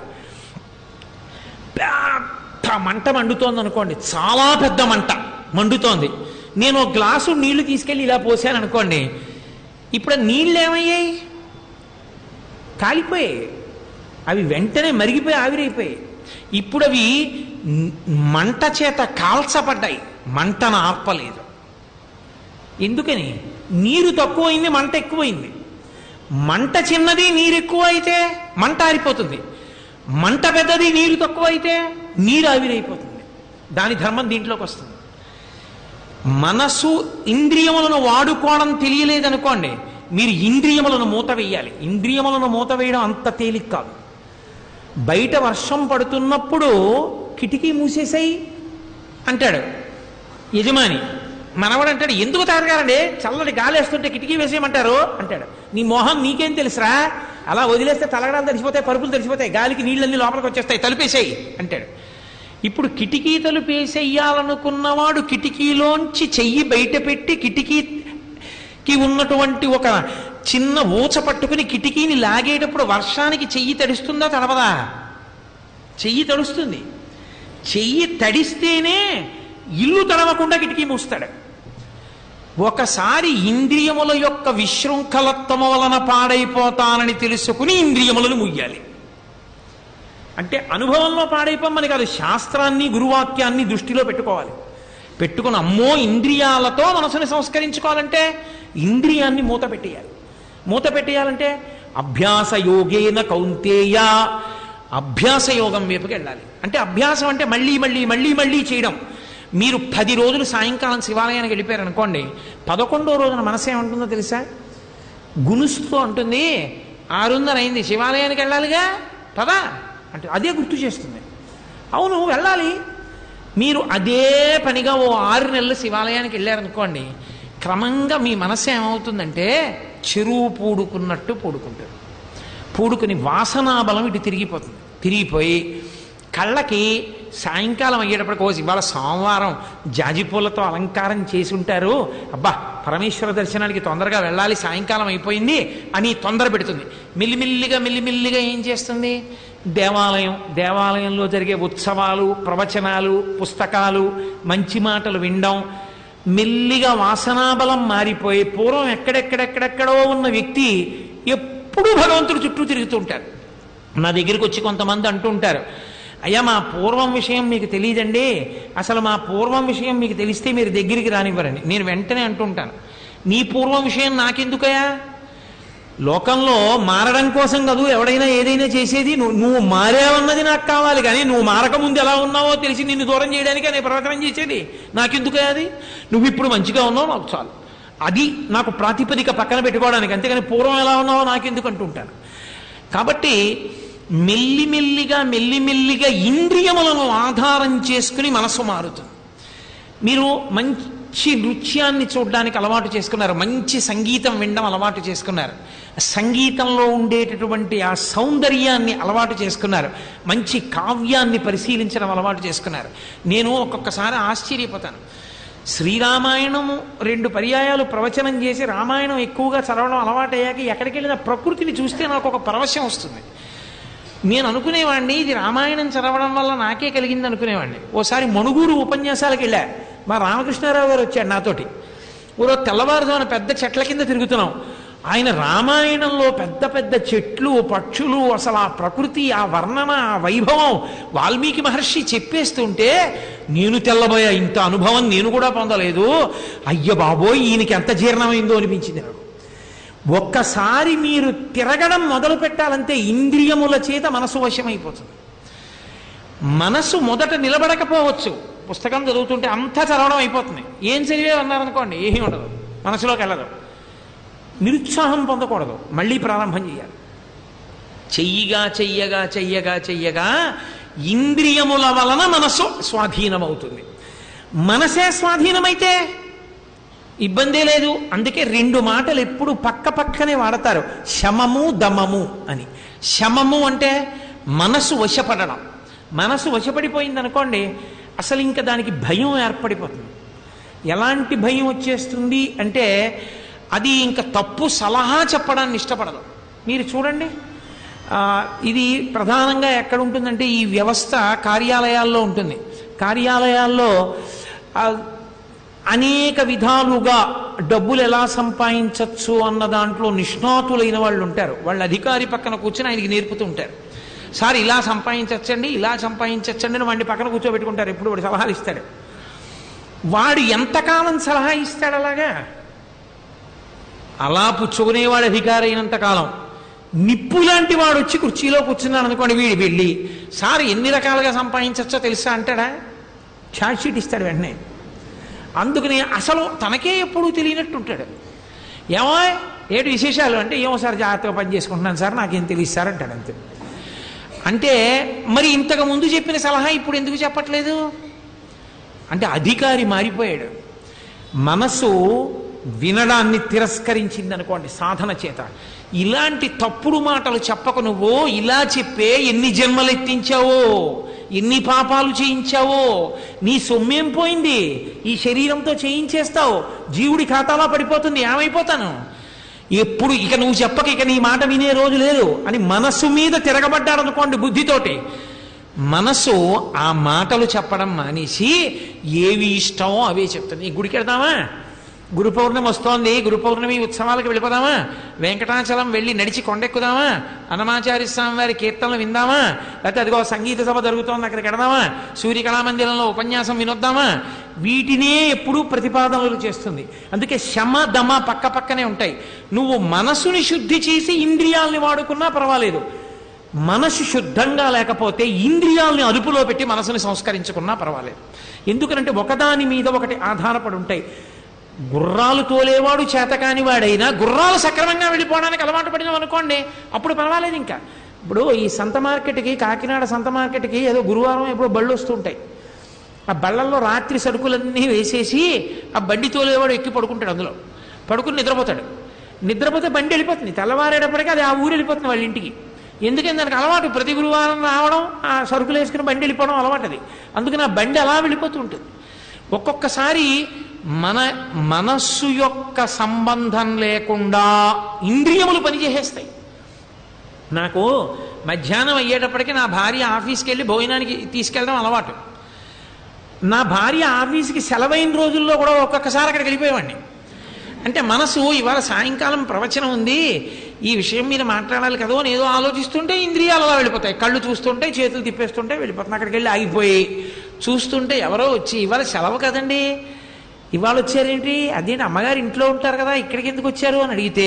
పెద్ద మంట మండుతోంది అనుకోండి చాలా పెద్ద మంట మండుతోంది నేను ఒక గ్లాసు నీళ్లు తీసుకెళ్ళి ఇలా పోసాను అనుకోండి ఇప్పుడు ఆ నీళ్ళు ఏమయ్యాయి కాలిపోయాయి అవి వెంటనే మరిగిపోయి ఆవిరైపోయాయి ఇప్పుడు అవి న్- మంట చేత కాల్చబడ్డాయి మంటను ఆర్పలేదు ఎందుకని నీరు తక్కువైంది మంట ఎక్కువైంది మంట చిన్నది నీరు ఎక్కువ అయితే మంట ఆరిపోతుంది మంట పెద్దది నీరు తక్కువ అయితే నీరు ఆవిరైపోతుంది దాని ధర్మం దీంట్లోకి వస్తుంది మనసు ఇంద్రియములను వాడుకోవడం తెలియలేదనుకోండి మీరు ఇంద్రియములను మూత వేయాలి ఇంద్రియములను మూత వేయడం అంత తేలిక కాదు బయట వర్షం పడుతున్నప్పుడు కిటికీ మూసేసాయి అంటాడు యజమాని మనవడు అంటాడు ఎందుకు తారగారండి చల్లటి గాలి వేస్తుంటే కిటికీ వేసేయమంటారు అంటాడు నీ మొహం నీకేం తెలుసురా అలా వదిలేస్తే తలగడాలు తడిసిపోతాయి పరుపులు తడిసిపోతాయి గాలికి నీళ్ళన్నీ లోపలికి వచ్చేస్తాయి తలుపేసేయి అంటాడు ఇప్పుడు కిటికీ తలుపేసేయాలనుకున్నవాడు కిటికీలోంచి చెయ్యి బయట పెట్టి కిటికీకి ఉన్నటువంటి ఒక చిన్న ఊచ పట్టుకుని కిటికీని లాగేటప్పుడు వర్షానికి చెయ్యి తడుస్తుందా తడవదా చెయ్యి తడుస్తుంది చెయ్యి తడిస్తేనే ఇల్లు తడవకుండా కిటికీ మూస్తాడు ఒకసారి ఇంద్రియముల యొక్క విశృంఖలత్వము వలన పాడైపోతానని తెలుసుకుని ఇంద్రియములను ముయ్యాలి అంటే అనుభవంలో పాడైపోమని కాదు శాస్త్రాన్ని గురువాక్యాన్ని దృష్టిలో పెట్టుకోవాలి పెట్టుకుని అమ్మో ఇంద్రియాలతో మనసుని సంస్కరించుకోవాలంటే ఇంద్రియాన్ని మూత పెట్టేయాలి మూత పెట్టేయాలంటే అభ్యాస యోగేన కౌంతేయ అభ్యాస యోగం వైపుకి వెళ్ళాలి అంటే అభ్యాసం అంటే మళ్ళీ మళ్ళీ మళ్ళీ మళ్ళీ చేయడం మీరు పది రోజులు సాయంకాలం శివాలయానికి వెళ్ళిపోయారు అనుకోండి పదకొండో రోజున మనసు ఏమంటుందో తెలుసా గునుస్తూ ఉంటుంది ఆరున్నర అయింది శివాలయానికి వెళ్ళాలిగా పదా అంటే అదే గుర్తు చేస్తుంది అవును వెళ్ళాలి మీరు అదే పనిగా ఓ ఆరు నెలలు శివాలయానికి వెళ్ళారనుకోండి క్రమంగా మీ మనసు ఏమవుతుందంటే చెరువు పూడుకున్నట్టు పూడుకుంటారు పూడుకుని వాసనాబలం ఇటు తిరిగిపోతుంది తిరిగిపోయి కళ్ళకి సాయంకాలం అయ్యేటప్పటికి ఓ ఇవాళ సోమవారం జాజిపూలతో అలంకారం చేసి ఉంటారు అబ్బా పరమేశ్వర దర్శనానికి తొందరగా వెళ్ళాలి సాయంకాలం అయిపోయింది అని తొందర పెడుతుంది మిల్లిమిల్లిగా మిల్లిమిల్లిగా ఏం చేస్తుంది దేవాలయం దేవాలయంలో జరిగే ఉత్సవాలు ప్రవచనాలు పుస్తకాలు మంచి మాటలు వినడం మెల్లిగా వాసనాబలం మారిపోయి పూర్వం ఎక్కడెక్కడెక్కడెక్కడో ఉన్న వ్యక్తి ఎప్పుడూ భగవంతుడు చుట్టూ తిరుగుతూ ఉంటారు నా దగ్గరికి వచ్చి కొంతమంది అంటూ ఉంటారు అయ్యా మా పూర్వం విషయం మీకు తెలియదండి అసలు మా పూర్వం విషయం మీకు తెలిస్తే మీరు దగ్గరికి రానివ్వరండి నేను వెంటనే అంటుంటాను నీ పూర్వం విషయం నాకెందుకయా లోకంలో మారడం కోసం కదూ ఎవడైనా ఏదైనా చేసేది నువ్వు నువ్వు మారావన్నది నాకు కావాలి కానీ నువ్వు మారకముందు ఎలా ఉన్నావో తెలిసి నిన్ను దూరం చేయడానికి నేను ప్రవర్తనం చేసేది నాకెందుకయ్యా అది నువ్వు ఇప్పుడు మంచిగా ఉన్నావు నాకు చాలు అది నాకు ప్రాతిపదిక పక్కన పెట్టుకోవడానికి అంతేగాని పూర్వం ఎలా ఉన్నావో నాకెందుకు అంటుంటాను కాబట్టి మెల్లిమెల్లిగా మెల్లిమెల్లిగా ఇంద్రియములను ఆధారం చేసుకుని మనసు మారుతుంది మీరు మంచి నృత్యాన్ని చూడడానికి అలవాటు చేసుకున్నారు మంచి సంగీతం వినడం అలవాటు చేసుకున్నారు సంగీతంలో ఉండేటటువంటి ఆ సౌందర్యాన్ని అలవాటు చేసుకున్నారు మంచి కావ్యాన్ని పరిశీలించడం అలవాటు చేసుకున్నారు నేను ఒక్కొక్కసారి ఆశ్చర్యపోతాను శ్రీరామాయణము రెండు పర్యాయాలు ప్రవచనం చేసి రామాయణం ఎక్కువగా చదవడం అలవాటయ్యాక ఎక్కడికి వెళ్ళినా ప్రకృతిని చూస్తే నాకు ఒక పరవశం వస్తుంది నేను అనుకునేవాడిని ఇది రామాయణం చదవడం వల్ల నాకే కలిగింది అనుకునేవాడిని ఓసారి మణుగూరు ఉపన్యాసాలకు వెళ్ళా మా రామకృష్ణారావు గారు వచ్చాడు నాతోటి ఓరో తెల్లవారుజామున పెద్ద చెట్ల కింద తిరుగుతున్నాం ఆయన రామాయణంలో పెద్ద పెద్ద చెట్లు పక్షులు అసలు ఆ ప్రకృతి ఆ వర్ణన ఆ వైభవం వాల్మీకి మహర్షి చెప్పేస్తుంటే నేను తెల్లబోయా ఇంత అనుభవం నేను కూడా పొందలేదు అయ్య బాబోయ్ ఈయనకి ఎంత జీర్ణమైందో అనిపించింది నాకు ఒక్కసారి మీరు తిరగడం మొదలు పెట్టాలంటే ఇంద్రియముల చేత మనసు వశమైపోతుంది మనసు మొదట నిలబడకపోవచ్చు పుస్తకం చదువుతుంటే అంతా చదవడం అయిపోతుంది ఏం చదివే అన్నారనుకోండి ఏమీ ఉండదు మనసులోకి వెళ్ళదు నిరుత్సాహం పొందకూడదు మళ్ళీ ప్రారంభం చేయాలి చెయ్యిగా చెయ్యగా చెయ్యగా చెయ్యగా ఇంద్రియముల వలన మనసు స్వాధీనమవుతుంది మనసే స్వాధీనమైతే ఇబ్బందే లేదు అందుకే రెండు మాటలు ఎప్పుడు పక్క పక్కనే వాడతారు శమము దమము అని శమము అంటే మనసు వశపడడం మనసు వశపడిపోయింది అనుకోండి అసలు ఇంకా దానికి భయం ఏర్పడిపోతుంది ఎలాంటి భయం వచ్చేస్తుంది అంటే అది ఇంకా తప్పు సలహా చెప్పడాన్ని ఇష్టపడదు మీరు చూడండి ఆ, ఇది ప్రధానంగా ఎక్కడ ఉంటుందంటే ఈ వ్యవస్థ కార్యాలయాల్లో ఉంటుంది కార్యాలయాల్లో ఆ, అనేక విధాలుగా డబ్బులు ఎలా సంపాదించవచ్చు అన్న దాంట్లో నిష్ణాతులైన వాళ్ళు ఉంటారు వాళ్ళ అధికారి పక్కన కూర్చొని ఆయనకి నేర్పుతూ ఉంటారు సార్ ఇలా సంపాదించచ్చండి ఇలా సంపాదించచ్చండి అని వాడిని పక్కన కూర్చోబెట్టుకుంటారు ఎప్పుడు వాడు సలహాలు ఇస్తాడు వాడు ఎంతకాలం సలహా ఇస్తాడు అలాగా అలా పుచ్చుకునేవాడు అధికారి అయినంత కాలం నిప్పు లాంటి వాడు వచ్చి కుర్చీలో కూర్చున్నాడు అనుకోండి వీడి వెళ్ళి సార్ ఎన్ని రకాలుగా సంపాదించచ్చో తెలుసా అంటాడా ఛార్జ్ షీట్ ఇస్తాడు వెంటనే అందుకని అసలు తనకే ఎప్పుడూ తెలియనట్టు ఉంటాడు ఏమో ఏడు విశేషాలు అంటే ఏమో సార్ జాగ్రత్తగా పని చేసుకుంటున్నాను సార్ నాకేం తెలియదు సార్ అంటాడు అంతే అంటే మరి ఇంతకు ముందు చెప్పిన సలహా ఇప్పుడు ఎందుకు చెప్పట్లేదు అంటే అధికారి మారిపోయాడు మనసు వినడాన్ని తిరస్కరించింది అనుకోండి సాధన చేత ఇలాంటి తప్పుడు మాటలు చెప్పక నువ్వు ఇలా చెప్పే ఎన్ని జన్మలు ఎత్తించావో ఎన్ని పాపాలు చేయించావో నీ సొమ్మేం పోయింది ఈ శరీరంతో చేయించేస్తావు జీవుడి ఖాతాలో పడిపోతుంది ఏమైపోతాను ఎప్పుడు ఇక నువ్వు చెప్పక ఇక నీ మాట వినే రోజు లేదు అని మనస్సు మీద తిరగబడ్డాడు అనుకోండి బుద్ధితోటి మనసు ఆ మాటలు చెప్పడం మానేసి ఏవి ఇష్టమో అవే చెప్తుంది ఈ గుడికి వెళ్దామా గురు పౌర్ణమి వస్తోంది గురు పౌర్ణమి ఉత్సవాలకు వెళ్ళిపోదామా వెంకటాచలం వెళ్ళి నడిచి కొండెక్కుదామా అన్నమాచార్య స్వామి వారి కీర్తనలు విందామా లేకపోతే అదిగో సంగీత సభ జరుగుతోంది అక్కడికి వెడదామా సూర్యకళామందిరంలో ఉపన్యాసం వినొద్దామా వీటినే ఎప్పుడూ ప్రతిపాదనలు చేస్తుంది అందుకే శమ దమ పక్క పక్కనే ఉంటాయి నువ్వు మనసుని శుద్ధి చేసి ఇంద్రియాల్ని వాడుకున్నా పర్వాలేదు మనసు శుద్ధంగా లేకపోతే ఇంద్రియాలని అదుపులో పెట్టి మనసుని సంస్కరించుకున్నా పర్వాలేదు ఎందుకనంటే ఒకదాని మీద ఒకటి ఆధారపడి ఉంటాయి గుర్రాలు తోలేవాడు చేతకాని వాడైనా గుర్రాలు సక్రమంగా వెళ్ళిపోవడానికి అలవాటు పడినాం అనుకోండి అప్పుడు పర్వాలేదు ఇంకా ఇప్పుడు ఈ సంత మార్కెట్కి కాకినాడ సంత మార్కెట్కి ఏదో గురువారం ఎప్పుడో బళ్ళు వస్తుంటాయి ఆ బళ్ళల్లో రాత్రి సరుకులన్నీ వేసేసి ఆ బండి తోలేవాడు ఎక్కి పడుకుంటాడు అందులో పడుకుని నిద్రపోతాడు నిద్రపోతే బండి వెళ్ళిపోతుంది తెల్లవారేటప్పటికీ అది ఆ ఊరు వెళ్ళిపోతుంది వాళ్ళ ఇంటికి ఎందుకని దానికి అలవాటు ప్రతి గురువారం రావడం ఆ సరుకులు వేసుకుని బండి వెళ్ళిపోవడం అలవాటు అది అందుకని ఆ బండి అలా వెళ్ళిపోతూ ఉంటుంది ఒక్కొక్కసారి మన మనస్సు యొక్క సంబంధం లేకుండా ఇంద్రియములు పనిచేసేస్తాయి నాకు మధ్యాహ్నం అయ్యేటప్పటికి నా భార్య ఆఫీస్కి వెళ్ళి భోజనానికి తీసుకెళ్ళడం అలవాటు నా భార్య ఆఫీస్కి సెలవైన రోజుల్లో కూడా ఒక్కొక్కసారి అక్కడికి వెళ్ళిపోయేవాడిని అంటే మనసు ఇవాళ సాయంకాలం ప్రవచనం ఉంది ఈ విషయం మీద మాట్లాడాలి కదా అని ఏదో ఆలోచిస్తుంటే ఇంద్రియాలు అలా వెళ్ళిపోతాయి కళ్ళు చూస్తుంటే చేతులు తిప్పేస్తుంటే వెళ్ళిపోతాయి అక్కడికి వెళ్ళి ఆగిపోయి చూస్తుంటే ఎవరో వచ్చి ఇవాళ సెలవు కదండి ఇవాళ వచ్చారేంటి అదేంటి అమ్మగారు ఇంట్లో ఉంటారు కదా ఇక్కడికి ఎందుకు వచ్చారు అని అడిగితే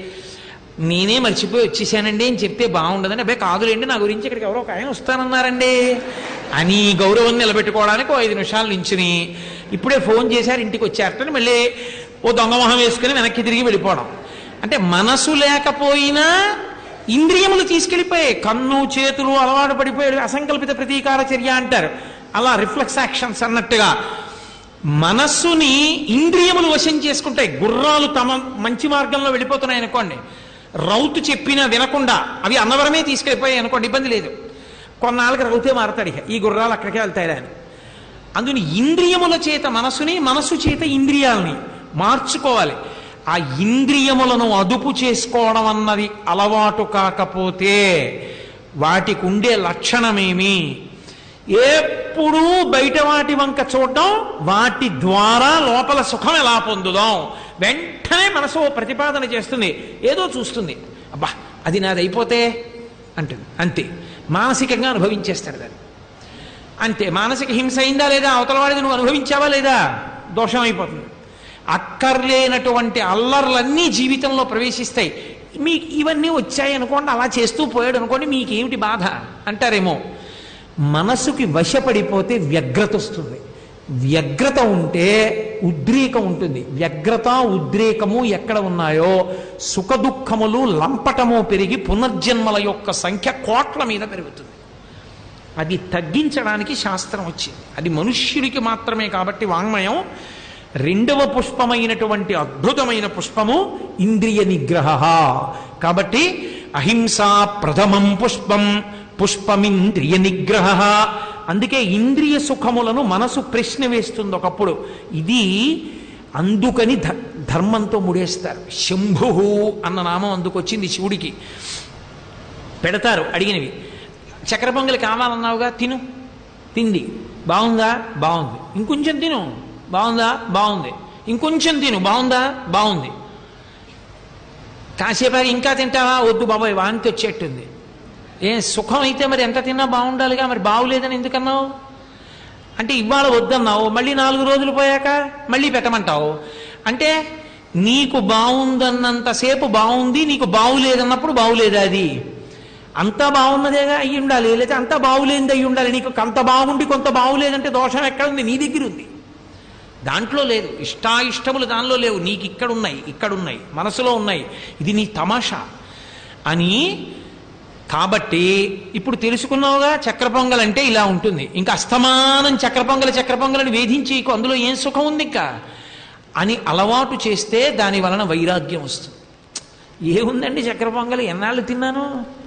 నేనే మర్చిపోయి వచ్చేసానండి అని చెప్తే బాగుండదని అబ్బాయి కాదులేండి నా గురించి ఇక్కడికి ఎవరో ఒక ఆయన వస్తానన్నారండి అని గౌరవం నిలబెట్టుకోవడానికి ఓ ఐదు నిమిషాలు నించుని ఇప్పుడే ఫోన్ చేశారు ఇంటికి వచ్చారటని మళ్ళీ ఓ దొంగ మొహం వేసుకుని వెనక్కి తిరిగి వెళ్ళిపోవడం అంటే మనసు లేకపోయినా ఇంద్రియములు తీసుకెళ్ళిపోయాయి కన్ను చేతులు అలవాటు పడిపోయాడు అసంకల్పిత ప్రతీకార చర్య అంటారు అలా రిఫ్లెక్స్ యాక్షన్స్ అన్నట్టుగా మనస్సుని ఇంద్రియములు వశం చేసుకుంటాయి గుర్రాలు తమ మంచి మార్గంలో వెళ్ళిపోతున్నాయి అనుకోండి రౌతు చెప్పినా వినకుండా అవి అన్నవరమే తీసుకెళ్ళిపోయాయి అనుకోండి ఇబ్బంది లేదు కొన్నాళ్ళకి రౌతే మారతాడు ఇక ఈ గుర్రాలు అక్కడికే వెళ్తాయి అని అందుని ఇంద్రియముల చేత మనసుని మనసు చేత ఇంద్రియాలని మార్చుకోవాలి ఆ ఇంద్రియములను అదుపు చేసుకోవడం అన్నది అలవాటు కాకపోతే వాటికి ఉండే లక్షణమేమి ఎప్పుడూ బయట వాటి వంక చూడడం వాటి ద్వారా లోపల సుఖం ఎలా పొందుదాం వెంటనే మనసు ఓ ప్రతిపాదన చేస్తుంది ఏదో చూస్తుంది అబ్బా అది నాది అయిపోతే అంటుంది అంతే మానసికంగా అనుభవించేస్తాడు దాన్ని అంతే మానసిక హింస అయిందా లేదా అవతల వాడిది నువ్వు అనుభవించావా లేదా దోషం అయిపోతుంది అక్కర్లేనటువంటి అల్లర్లన్నీ జీవితంలో ప్రవేశిస్తాయి మీకు ఇవన్నీ వచ్చాయి అనుకోండి అలా చేస్తూ పోయాడు అనుకోండి మీకేమిటి బాధ అంటారేమో మనసుకి వశపడిపోతే వ్యగ్రత వస్తుంది వ్యగ్రత ఉంటే ఉద్రేకం ఉంటుంది వ్యగ్రత ఉద్రేకము ఎక్కడ ఉన్నాయో సుఖదుఖములు లంపటము పెరిగి పునర్జన్మల యొక్క సంఖ్య కోట్ల మీద పెరుగుతుంది అది తగ్గించడానికి శాస్త్రం వచ్చింది అది మనుష్యుడికి మాత్రమే కాబట్టి వాంగ్మయం రెండవ పుష్పమైనటువంటి అద్భుతమైన పుష్పము ఇంద్రియ నిగ్రహ కాబట్టి అహింసా ప్రథమం పుష్పం పుష్పమింద్రియ నిగ్రహ అందుకే ఇంద్రియ సుఖములను మనసు ప్రశ్న వేస్తుంది ఒకప్పుడు ఇది అందుకని ధ- ధర్మంతో ముడేస్తారు శంభు అన్న నామం అందుకొచ్చింది శివుడికి పెడతారు అడిగినవి చక్కెర పొంగలి కావాలన్నావుగా తిను తింది బాగుందా బాగుంది ఇంకొంచెం తిను బాగుందా బాగుంది ఇంకొంచెం తిను బాగుందా బాగుంది కాసేపాకి ఇంకా తింటావా వద్దు బాబాయ్ వాంతి వచ్చేట్టుంది ఏం సుఖం అయితే మరి ఎంత తిన్నా బాగుండాలిగా మరి బాగులేదని ఎందుకన్నావు అంటే ఇవాళ వద్దన్నావు మళ్ళీ నాలుగు రోజులు పోయాక మళ్ళీ పెట్టమంటావు అంటే నీకు బాగుందన్నంతసేపు బాగుంది నీకు బాగులేదన్నప్పుడు బాగులేదా అది అంతా బాగున్నదేగా అయ్యి ఉండాలి లేదా అంతా బాగులేనిది అయ్యి ఉండాలి నీకు అంత బాగుండి కొంత బాగులేదంటే దోషం ఎక్కడ ఉంది నీ దగ్గర ఉంది దాంట్లో లేదు ఇష్టాయిష్టములు దానిలో లేవు నీకు ఇక్కడ ఉన్నాయి ఇక్కడ ఉన్నాయి మనసులో ఉన్నాయి ఇది నీ తమాషా అని కాబట్టి ఇప్పుడు తెలుసుకున్నావుగా చక్ర పొంగల్ అంటే ఇలా ఉంటుంది ఇంకా అస్తమానం చక్ర పొంగల్ చక్ర పొంగలని వేధించేకు అందులో ఏం సుఖం ఉంది ఇంకా అని అలవాటు చేస్తే దాని వలన వైరాగ్యం వస్తుంది ఏముందండి చక్కెర పొంగలి ఎన్నాళ్ళు తిన్నాను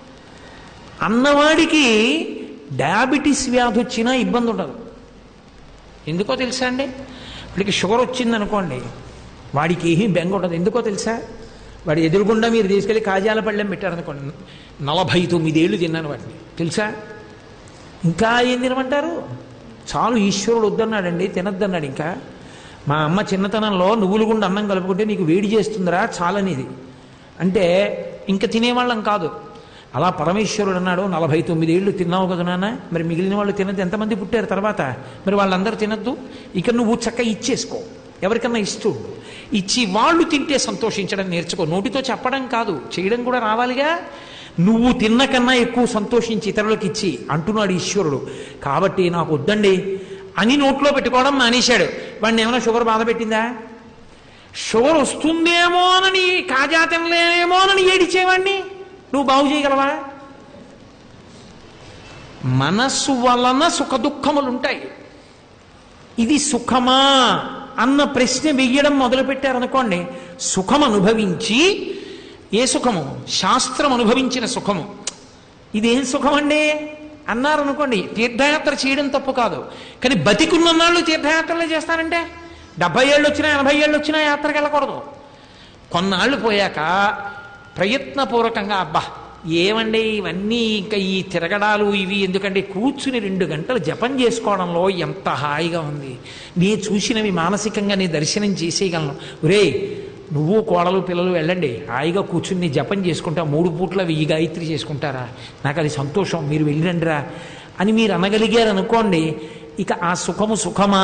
అన్నవాడికి డయాబెటీస్ వ్యాధి వచ్చినా ఇబ్బంది ఉండదు ఎందుకో తెలుసా అండి వాడికి షుగర్ వచ్చింది అనుకోండి వాడికి ఏమీ బెంగ ఉండదు ఎందుకో తెలుసా వాడి ఎదురుగుండా మీరు తీసుకెళ్ళి కాజాల పళ్ళెం పెట్టారనుకోండి నలభై తొమ్మిదేళ్ళు తిన్నాను వాటిని తెలుసా ఇంకా ఏం తినమంటారు చాలు ఈశ్వరుడు వద్దన్నాడండి తినద్దన్నాడు ఇంకా మా అమ్మ చిన్నతనంలో నువ్వులు గుండా అన్నం కలుపుకుంటే నీకు వేడి చేస్తుందిరా చాలనేది అంటే ఇంకా తినేవాళ్ళం కాదు అలా పరమేశ్వరుడు అన్నాడు నలభై తొమ్మిది ఏళ్ళు తిన్నావు కదా నాన్న మరి మిగిలిన వాళ్ళు తినద్దు ఎంతమంది పుట్టారు తర్వాత మరి వాళ్ళందరూ తినద్దు ఇక నువ్వు చక్క ఇచ్చేసుకో ఎవరికన్నా ఇస్తూ ఉండు. ఇచ్చి వాళ్ళు తింటే సంతోషించడం నేర్చుకో నోటితో చెప్పడం కాదు చేయడం కూడా రావాలిగా నువ్వు తిన్న కన్నా ఎక్కువ సంతోషించి ఇతరులకు ఇచ్చి అంటున్నాడు ఈశ్వరుడు కాబట్టి నాకు వద్దండి అని నోట్లో పెట్టుకోవడం మానేశాడు వాడిని ఏమైనా షుగర్ బాధ పెట్టిందా షుగర్ వస్తుందేమోనని కాజా తినలేమోనని ఏడిచేవాడిని నువ్వు బాగు చేయగలవా మనస్సు వలన సుఖ దుఃఖములు ఉంటాయి ఇది సుఖమా అన్న ప్రశ్న వెయ్యడం మొదలుపెట్టారనుకోండి సుఖం అనుభవించి ఏ సుఖము శాస్త్రం అనుభవించిన సుఖము ఇదేం సుఖం అండి అన్నారనుకోండి తీర్థయాత్ర చేయడం తప్పు కాదు కానీ బతికున్న నాళ్ళు తీర్థయాత్రలే చేస్తారంటే డెబ్బై ఏళ్ళు వచ్చినా ఎనభై ఏళ్ళు వచ్చినా యాత్రకు వెళ్ళకూడదు కొన్నాళ్ళు పోయాక ప్రయత్నపూర్వకంగా అబ్బా ఏమండి ఇవన్నీ ఇంకా ఈ తిరగడాలు ఇవి ఎందుకంటే కూర్చుని రెండు గంటలు జపం చేసుకోవడంలో ఎంత హాయిగా ఉంది నీ చూసినవి మానసికంగా నీ దర్శనం చేసేయగలను ఒరే నువ్వు కోడలు పిల్లలు వెళ్ళండి హాయిగా కూర్చుని నీ జపం చేసుకుంటా మూడు పూట్ల వెయ్యి గాయత్రి చేసుకుంటారా నాకు అది సంతోషం మీరు వెళ్ళండిరా అని మీరు అనగలిగారు అనుకోండి ఇక ఆ సుఖము సుఖమా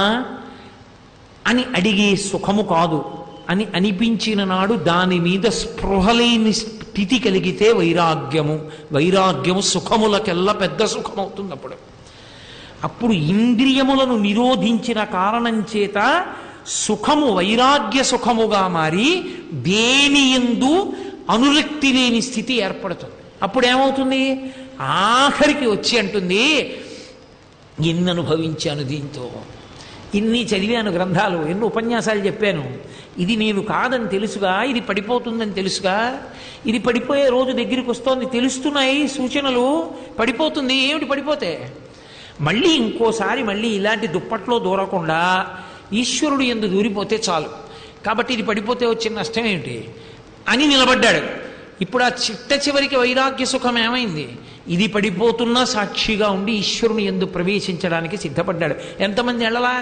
అని అడిగి సుఖము కాదు అని అనిపించిన నాడు దాని మీద స్పృహలేని స్థితి కలిగితే వైరాగ్యము వైరాగ్యము సుఖములకెల్లా పెద్ద సుఖమవుతుంది అప్పుడు అప్పుడు ఇంద్రియములను నిరోధించిన కారణం చేత సుఖము వైరాగ్య సుఖముగా మారి దేని ఎందు అనురక్తి లేని స్థితి ఏర్పడుతుంది అప్పుడు ఏమవుతుంది ఆఖరికి వచ్చి అంటుంది ఎన్ని అనుభవించాను దీంతో ఇన్ని చదివాను గ్రంథాలు ఎన్ని ఉపన్యాసాలు చెప్పాను ఇది నేను కాదని తెలుసుగా ఇది పడిపోతుందని తెలుసుగా ఇది పడిపోయే రోజు దగ్గరికి వస్తోంది తెలుస్తున్నాయి సూచనలు పడిపోతుంది ఏమిటి పడిపోతే మళ్ళీ ఇంకోసారి మళ్ళీ ఇలాంటి దుప్పట్లో దూరకుండా ఈశ్వరుడు ఎందు దూరిపోతే చాలు కాబట్టి ఇది పడిపోతే వచ్చిన నష్టం ఏమిటి అని నిలబడ్డాడు ఇప్పుడు ఆ చిట్ట చివరికి వైరాగ్య సుఖం ఏమైంది ఇది పడిపోతున్నా సాక్షిగా ఉండి ఈశ్వరుని ఎందు ప్రవేశించడానికి సిద్ధపడ్డాడు ఎంతమంది వెళ్ళలా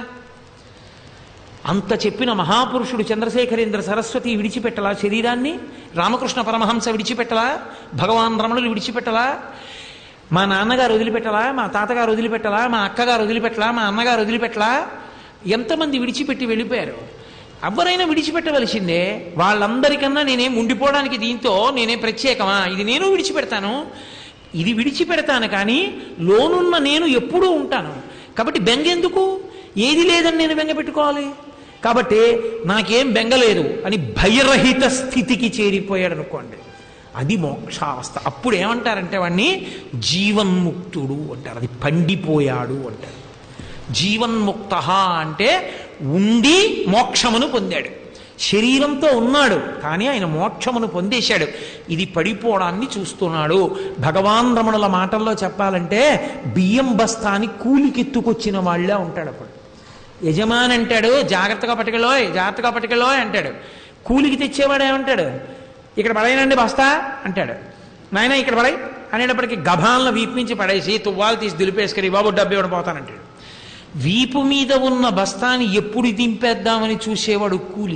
అంత చెప్పిన మహాపురుషుడు చంద్రశేఖరేంద్ర సరస్వతి విడిచిపెట్టలా శరీరాన్ని రామకృష్ణ పరమహంస విడిచిపెట్టలా భగవాన్ రమణులు విడిచిపెట్టలా మా నాన్నగారు వదిలిపెట్టలా మా తాతగారు వదిలిపెట్టలా మా అక్కగారు వదిలిపెట్టలా మా అన్నగారు వదిలిపెట్టలా ఎంతమంది విడిచిపెట్టి వెళ్ళిపోయారు ఎవరైనా విడిచిపెట్టవలసిందే వాళ్ళందరికన్నా నేనేం ఉండిపోవడానికి దీంతో నేనే ప్రత్యేకమా ఇది నేను విడిచిపెడతాను ఇది విడిచిపెడతాను కానీ లోనున్న నేను ఎప్పుడూ ఉంటాను కాబట్టి బెంగెందుకు ఏది లేదని నేను బెంగ పెట్టుకోవాలి కాబట్టి నాకేం బెంగలేదు అని భయరహిత స్థితికి చేరిపోయాడు అనుకోండి అది మోక్షావస్థ అప్పుడు ఏమంటారంటే వాడిని జీవన్ముక్తుడు అంటారు అది పండిపోయాడు అంటారు జీవన్ముక్త అంటే ఉండి మోక్షమును పొందాడు శరీరంతో ఉన్నాడు కానీ ఆయన మోక్షమును పొందేశాడు ఇది పడిపోవడాన్ని చూస్తున్నాడు భగవాన్ రమణుల మాటల్లో చెప్పాలంటే బియ్యం బస్తాని కూలికెత్తుకొచ్చిన వాళ్ళే ఉంటాడు అప్పుడు యజమాని అంటాడు జాగ్రత్తగా పట్టుకెళ్ళోయ్ జాగ్రత్తగా పట్టుకెళ్ళోయ్ అంటాడు కూలికి తెచ్చేవాడు ఏమంటాడు ఇక్కడ పడైనండి బస్తా అంటాడు నాయన ఇక్కడ పడై అనేటప్పటికి గభాలను వీపు నుంచి పడేసి తువ్వాలు తీసి దులిపేసుకుని బాబు డబ్బు ఇవ్వడం పోతానంటాడు వీపు మీద ఉన్న బస్తాని ఎప్పుడు దింపేద్దామని చూసేవాడు కూలి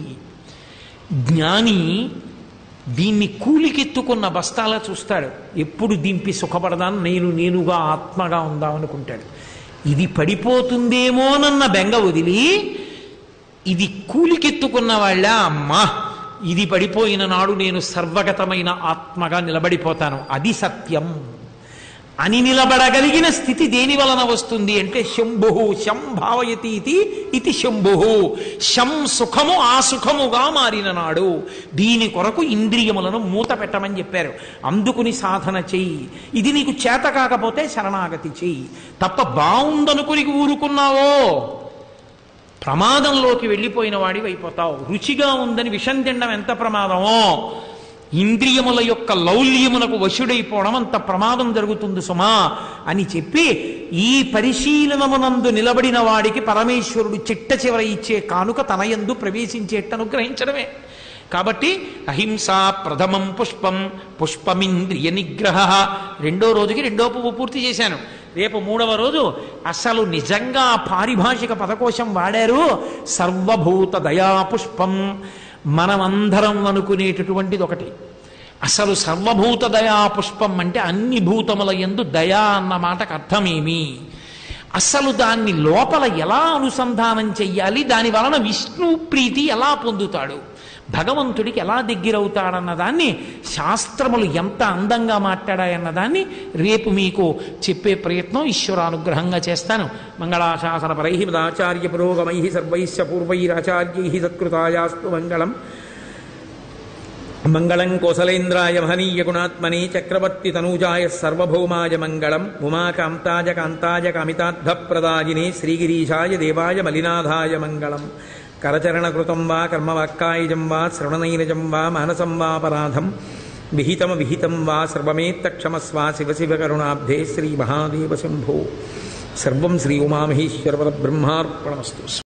జ్ఞాని దీన్ని కూలికెత్తుకున్న బస్తాలా చూస్తాడు ఎప్పుడు దింపి సుఖపడదాను నేను నేనుగా ఆత్మగా ఉందామనుకుంటాడు ఇది పడిపోతుందేమోనన్న బెంగ వదిలి ఇది కూలికెత్తుకున్న వాళ్ళ అమ్మా ఇది పడిపోయిన నాడు నేను సర్వగతమైన ఆత్మగా నిలబడిపోతాను అది సత్యం అని నిలబడగలిగిన స్థితి దేని వలన వస్తుంది అంటే శంభు శం భావయతి ఇది ఇది శంభు శం సుఖము ఆ సుఖముగా మారిన నాడు దీని కొరకు ఇంద్రియములను మూత పెట్టమని చెప్పారు అందుకుని సాధన చెయ్యి ఇది నీకు చేత కాకపోతే శరణాగతి చెయ్యి తప్ప బాగుందనుకుని ఊరుకున్నావో ప్రమాదంలోకి వెళ్ళిపోయిన వాడివి అయిపోతావు రుచిగా ఉందని విషం తినడం ఎంత ప్రమాదమో ఇంద్రియముల యొక్క లౌల్యమునకు వశుడైపోవడం అంత ప్రమాదం జరుగుతుంది సుమా అని చెప్పి ఈ పరిశీలనమునందు నిలబడిన వాడికి పరమేశ్వరుడు చిట్ట చివర ఇచ్చే కానుక తనయందు ప్రవేశించేట్టు అనుగ్రహించడమే కాబట్టి అహింసా ప్రథమం పుష్పం పుష్పమింద్రియ నిగ్రహ రెండో రోజుకి రెండో పువ్వు పూర్తి చేశాను రేపు మూడవ రోజు అసలు నిజంగా పారిభాషిక పదకోశం వాడారు సర్వభూత దయా పుష్పం మనమందరం అనుకునేటటువంటిది ఒకటి అసలు సర్వభూత దయా పుష్పం అంటే అన్ని భూతముల ఎందు దయా అన్న మాటకు అర్థమేమి అసలు దాన్ని లోపల ఎలా అనుసంధానం చెయ్యాలి దాని వలన విష్ణు ప్రీతి ఎలా పొందుతాడు భగవంతుడికి ఎలా దగ్గరవుతాడన్న దాన్ని శాస్త్రములు ఎంత అందంగా మాట్లాడాయన్న దాన్ని రేపు మీకు చెప్పే ప్రయత్నం ఈశ్వరానుగ్రహంగా చేస్తాను మంగళాశాసన పరై మదాచార్య పురోగమై సర్వైశ్య పూర్వైరాచార్యై సత్కృతాయాస్తు మంగళం మంగళం కోసలేంద్రాయ మహనీయ గుణాత్మనే చక్రవర్తి తనూజాయ సర్వభౌమాయ మంగళం ఉమాకాంతాయ కాంతాయ కామితార్థప్రదాయినే శ్రీగిరీశాయ దేవాయ మలినాథాయ మంగళం కరచరణకృతం వా కర్మవాక్కాయజం వా శ్రవణనైనజం వా మానసం వాపరాధం విహితమ విహితం వా సర్వమేత్తక్షమస్వా శివ శివ కరుణాబ్ధే శ్రీ మహాదేవ శంభో సర్వం శ్రీ ఉమామహేశ్వర బ్రహ్మార్పణమస్తు